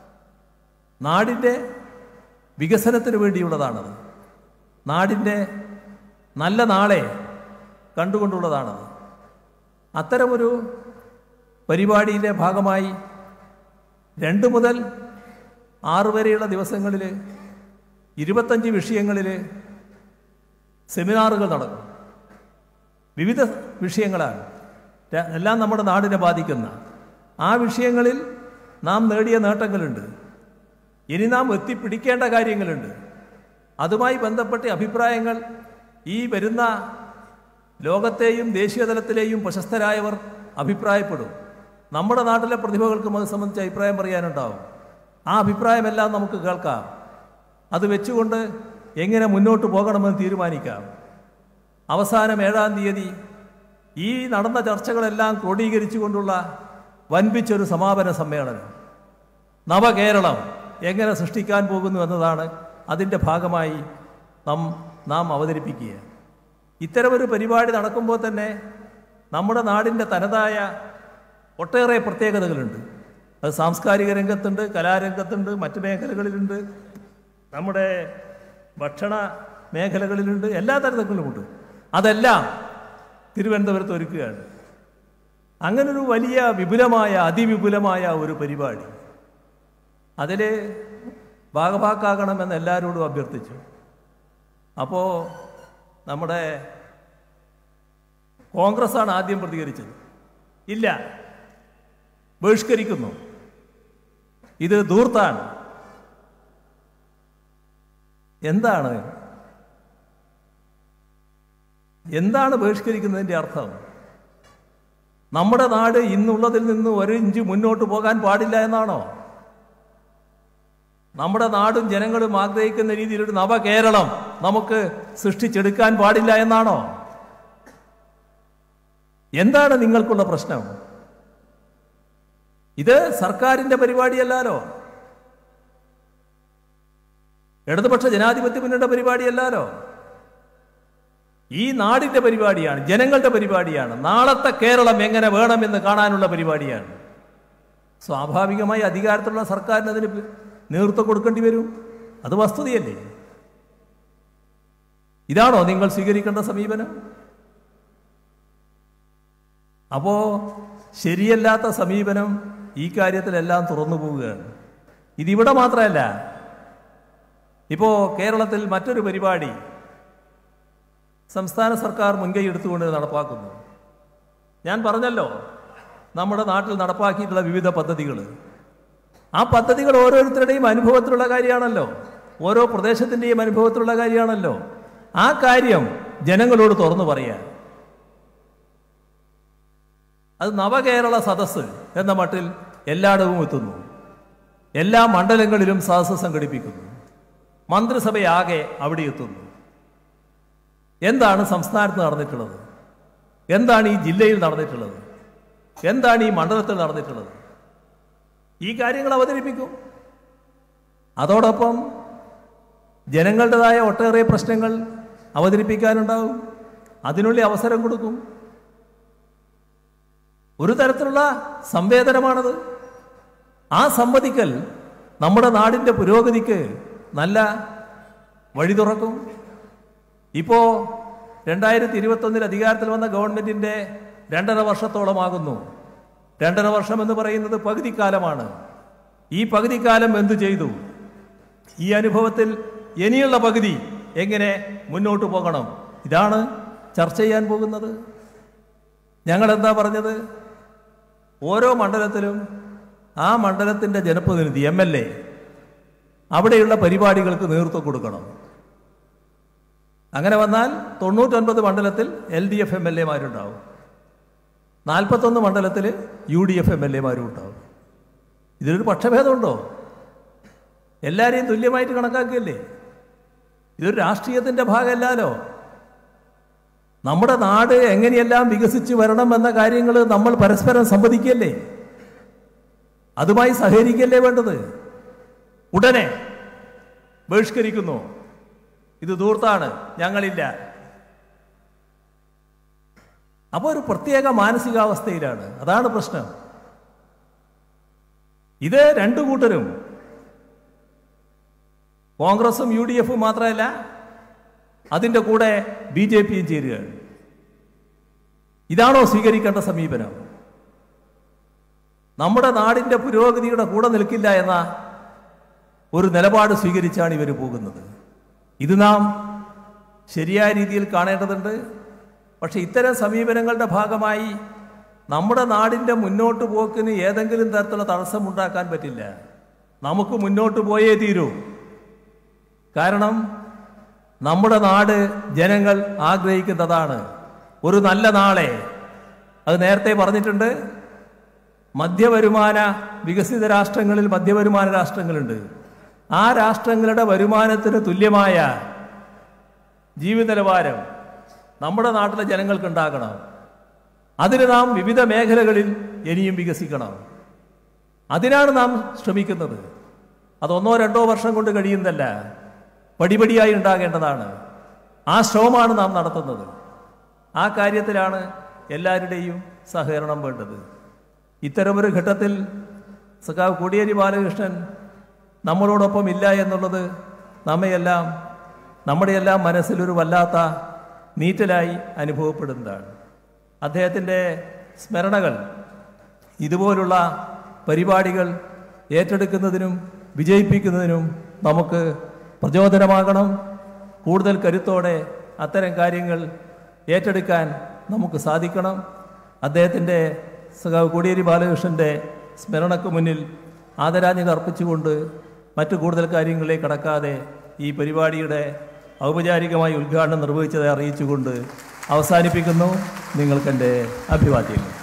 നാടിൻ്റെ വികസനത്തിന് വേണ്ടിയുള്ളതാണത് നാടിൻ്റെ നല്ല നാളെ കണ്ടുകൊണ്ടുള്ളതാണത് അത്തരമൊരു പരിപാടിയിലെ ഭാഗമായി രണ്ട് മുതൽ ആറ് വരെയുള്ള ദിവസങ്ങളിൽ ഇരുപത്തഞ്ച് വിഷയങ്ങളിൽ സെമിനാറുകൾ നടക്കും വിവിധ വിഷയങ്ങളാണ് ര- എല്ലാം നമ്മുടെ നാടിനെ ബാധിക്കുന്ന ആ വിഷയങ്ങളിൽ നാം നേടിയ നേട്ടങ്ങളുണ്ട് ഇനി നാം എത്തിപ്പിടിക്കേണ്ട കാര്യങ്ങളുണ്ട് അതുമായി ബന്ധപ്പെട്ട അഭിപ്രായങ്ങൾ ഈ വരുന്ന ലോകത്തെയും ദേശീയ തലത്തിലെയും പ്രശസ്തരായവർ അഭിപ്രായപ്പെടും നമ്മുടെ നാട്ടിലെ പ്രതിഭകൾക്കും അത് സംബന്ധിച്ച് അഭിപ്രായം പറയാനുണ്ടാവും ആ അഭിപ്രായമെല്ലാം നമുക്ക് കേൾക്കാം അത് വെച്ചുകൊണ്ട് എങ്ങനെ മുന്നോട്ട് പോകണമെന്ന് തീരുമാനിക്കാം അവസാനം ഏഴാം തീയതി ഈ നടന്ന ചർച്ചകളെല്ലാം ക്രോഡീകരിച്ചുകൊണ്ടുള്ള വൻപിച്ചൊരു സമാപന സമ്മേളനം നവകേരളം എങ്ങനെ സൃഷ്ടിക്കാൻ പോകുന്നു എന്നതാണ് അതിൻ്റെ ഭാഗമായി നാം നാം അവതരിപ്പിക്കുക ഇത്തരമൊരു പരിപാടി നടക്കുമ്പോൾ തന്നെ നമ്മുടെ നാടിൻ്റെ തനതായ ഒട്ടേറെ പ്രത്യേകതകളുണ്ട് അത് സാംസ്കാരിക രംഗത്തുണ്ട് കലാരംഗത്തുണ്ട് മറ്റ് മേഖലകളിലുണ്ട് നമ്മുടെ ഭക്ഷണ മേഖലകളിലുണ്ട് എല്ലാ തരത്തിലുമുണ്ട് അതെല്ലാം തിരുവനന്തപുരത്ത് ഒരുക്കുകയാണ് അങ്ങനൊരു വലിയ വിപുലമായ അതിവിപുലമായ ഒരു പരിപാടി അതിൽ ഭാഗഭാക്കാകണമെന്ന് എല്ലാവരോടും അഭ്യർത്ഥിച്ചു അപ്പോൾ നമ്മുടെ കോൺഗ്രസ്സാണ് ആദ്യം പ്രതികരിച്ചത് ഇല്ല ബഹിഷ്കരിക്കുന്നു ഇത് ധൂർത്താണ് എന്താണ് എന്താണ് ബഹിഷ്കരിക്കുന്നതിൻ്റെ അർത്ഥം നമ്മുടെ നാട് ഇന്നുള്ളതിൽ നിന്ന് ഒരു ഇഞ്ച് മുന്നോട്ട് പോകാൻ പാടില്ല എന്നാണോ നമ്മുടെ നാടും ജനങ്ങളും ആഗ്രഹിക്കുന്ന രീതിയിലൊരു നവകേരളം നമുക്ക് സൃഷ്ടിച്ചെടുക്കാൻ പാടില്ല എന്നാണോ എന്താണ് നിങ്ങൾക്കുള്ള പ്രശ്നം ഇത് സർക്കാരിന്റെ പരിപാടിയല്ലാലോ ഇടതുപക്ഷ ജനാധിപത്യ മുന്നണിയുടെ പരിപാടിയല്ലാലോ ഈ നാടിന്റെ പരിപാടിയാണ് ജനങ്ങളുടെ പരിപാടിയാണ് നാളത്തെ കേരളം എങ്ങനെ വേണമെന്ന് കാണാനുള്ള പരിപാടിയാണ് സ്വാഭാവികമായി അധികാരത്തിലുള്ള സർക്കാരിന് അതിന് നേതൃത്വം കൊടുക്കേണ്ടി വരും അത് വസ്തുതയല്ലേ ഇതാണോ നിങ്ങൾ സ്വീകരിക്കേണ്ട സമീപനം അപ്പോ ശരിയല്ലാത്ത സമീപനം ഈ കാര്യത്തിലെല്ലാം തുറന്നു പോവുകയാണ് ഇതിവിടെ മാത്രമല്ല ഇപ്പോ കേരളത്തിൽ മറ്റൊരു പരിപാടി സംസ്ഥാന സർക്കാർ മുൻകൈ എടുത്തുകൊണ്ട് നടപ്പാക്കുന്നു ഞാൻ പറഞ്ഞല്ലോ നമ്മുടെ നാട്ടിൽ നടപ്പാക്കിയിട്ടുള്ള വിവിധ പദ്ധതികൾ ആ പദ്ധതികൾ ഓരോരുത്തരുടെയും അനുഭവത്തിലുള്ള കാര്യമാണല്ലോ ഓരോ പ്രദേശത്തിൻ്റെയും അനുഭവത്തിലുള്ള കാര്യമാണല്ലോ ആ കാര്യം ജനങ്ങളോട് തുറന്നു പറയാൻ അത് നവകേരള സദസ്സ് എന്ന മട്ടിൽ എല്ലായിടവും എത്തുന്നു എല്ലാ മണ്ഡലങ്ങളിലും സദസ്സ് സംഘടിപ്പിക്കുന്നു മന്ത്രിസഭയാകെ അവിടെ എത്തുന്നു എന്താണ് സംസ്ഥാനത്ത് നടന്നിട്ടുള്ളത് എന്താണ് ഈ ജില്ലയിൽ നടന്നിട്ടുള്ളത് എന്താണ് ഈ മണ്ഡലത്തിൽ നടന്നിട്ടുള്ളത് ഈ കാര്യങ്ങൾ അവതരിപ്പിക്കും അതോടൊപ്പം ജനങ്ങളുടേതായ ഒട്ടേറെ പ്രശ്നങ്ങൾ അവതരിപ്പിക്കാനുണ്ടാവും അതിനുള്ളിൽ അവസരം കൊടുക്കും ഒരു തരത്തിലുള്ള സംവേദനമാണത് ആ സംവദിക്കൽ നമ്മുടെ നാടിൻ്റെ പുരോഗതിക്ക് നല്ല വഴി തുറക്കും ഇപ്പോ രണ്ടായിരത്തി ഇരുപത്തൊന്നിൽ അധികാരത്തിൽ വന്ന ഗവൺമെന്റിന്റെ രണ്ടര വർഷത്തോളമാകുന്നു രണ്ടര വർഷം എന്ന് പറയുന്നത് പകുതിക്കാലമാണ് ഈ പകുതിക്കാലം എന്തു ചെയ്തു ഈ അനുഭവത്തിൽ ഇനിയുള്ള പകുതി എങ്ങനെ മുന്നോട്ട് പോകണം ഇതാണ് ചർച്ച ചെയ്യാൻ പോകുന്നത് ഞങ്ങൾ എന്താ പറഞ്ഞത് ഓരോ മണ്ഡലത്തിലും ആ മണ്ഡലത്തിൻ്റെ ജനപ്രതിനിധി എം എൽ എ അവിടെയുള്ള പരിപാടികൾക്ക് നേതൃത്വം കൊടുക്കണം അങ്ങനെ വന്നാൽ തൊണ്ണൂറ്റൊൻപത് മണ്ഡലത്തിൽ L D F M L എമാരുണ്ടാവും നാൽപ്പത്തൊന്ന് മണ്ഡലത്തിൽ U D F M L എമാരും ഉണ്ടാവും ഇതിലൊരു പക്ഷഭേദമുണ്ടോ എല്ലാവരെയും തുല്യമായിട്ട് കണക്കാക്കിയല്ലേ ഇതൊരു രാഷ്ട്രീയത്തിൻ്റെ ഭാഗമല്ലല്ലോ നമ്മുടെ നാട് എങ്ങനെയെല്ലാം വികസിച്ച് വരണം എന്ന കാര്യങ്ങൾ നമ്മൾ പരസ്പരം സംവദിക്കല്ലേ അതുമായി സഹകരിക്കല്ലേ വേണ്ടത് ഉടനെ ബഹിഷ്കരിക്കുന്നു ഇത് ദൂർത്താണ് ഞങ്ങളില്ല അപ്പോൾ ഒരു പ്രത്യേക മാനസികാവസ്ഥയിലാണ് അതാണ് പ്രശ്നം ഇത് രണ്ടു കൂട്ടരും കോൺഗ്രസും യു ഡി എഫും മാത്രമല്ല അതിൻ്റെ കൂടെ ബി ജെ പിയും ചേരുകയാണ് ഇതാണോ സ്വീകരിക്കേണ്ട സമീപനം നമ്മുടെ നാടിൻ്റെ പുരോഗതിയുടെ കൂടെ നിൽക്കില്ല എന്ന ഒരു നിലപാട് സ്വീകരിച്ചാണ് ഇവർ പോകുന്നത് ഇത് നാം ശരിയായ രീതിയിൽ കാണേണ്ടതുണ്ട് പക്ഷെ ഇത്തരം സമീപനങ്ങളുടെ ഭാഗമായി നമ്മുടെ നാടിൻ്റെ മുന്നോട്ട് പോക്കിന് ഏതെങ്കിലും തരത്തിലുള്ള തടസ്സമുണ്ടാക്കാൻ പറ്റില്ല നമുക്ക് മുന്നോട്ട് പോയേ തീരൂ കാരണം നമ്മുടെ നാട് ജനങ്ങൾ ആഗ്രഹിക്കുന്നതാണ് ഒരു നല്ല നാളെ അത് നേരത്തെ പറഞ്ഞിട്ടുണ്ട് മധ്യവരുമാന വികസിത രാഷ്ട്രങ്ങളിൽ മധ്യവരുമാന രാഷ്ട്രങ്ങളുണ്ട് ആ രാഷ്ട്രങ്ങളുടെ വരുമാനത്തിന് തുല്യമായ ജീവിത നിലവാരം നമ്മുടെ നാട്ടിലെ ജനങ്ങൾക്ക് ഉണ്ടാകണം അതിന് നാം വിവിധ മേഖലകളിൽ ഇനിയും വികസിക്കണം അതിനാണ് നാം ശ്രമിക്കുന്നത് അതൊന്നോ രണ്ടോ വർഷം കൊണ്ട് കഴിയുന്നതല്ല പടിപടിയായി ഉണ്ടാകേണ്ടതാണ് ആ ശ്രമമാണ് നാം നടത്തുന്നത് ആ കാര്യത്തിലാണ് എല്ലാവരുടെയും സഹകരണം വേണ്ടത് ഇത്തരമൊരു ഘട്ടത്തിൽ സഖാവ് കോടിയേരി ബാലകൃഷ്ണൻ നമ്മളോടൊപ്പം ഇല്ല എന്നുള്ളത് നമ്മയെല്ലാം നമ്മുടെയെല്ലാം മനസ്സിലൊരു വല്ലാത്ത നീറ്റലായി അനുഭവപ്പെടുന്നതാണ് അദ്ദേഹത്തിൻ്റെ സ്മരണകൾ ഇതുപോലുള്ള പരിപാടികൾ ഏറ്റെടുക്കുന്നതിനും വിജയിപ്പിക്കുന്നതിനും നമുക്ക് പ്രചോദനമാകണം കൂടുതൽ കരുത്തോടെ അത്തരം കാര്യങ്ങൾ ഏറ്റെടുക്കാൻ നമുക്ക് സാധിക്കണം അദ്ദേഹത്തിൻ്റെ സഖാവ് കോടിയേരി ബാലകൃഷ്ണൻ്റെ സ്മരണക്ക് മുന്നിൽ ആദരാഞ്ജലി അർപ്പിച്ചുകൊണ്ട് മറ്റു കൂടുതൽ കാര്യങ്ങളിലേക്ക് കടക്കാതെ ഈ പരിപാടിയുടെ ഔപചാരികമായി ഉദ്ഘാടനം നിർവഹിച്ചതായി അറിയിച്ചുകൊണ്ട് അവസാനിപ്പിക്കുന്നു നിങ്ങൾക്കെൻ്റെ അഭിവാദ്യങ്ങൾ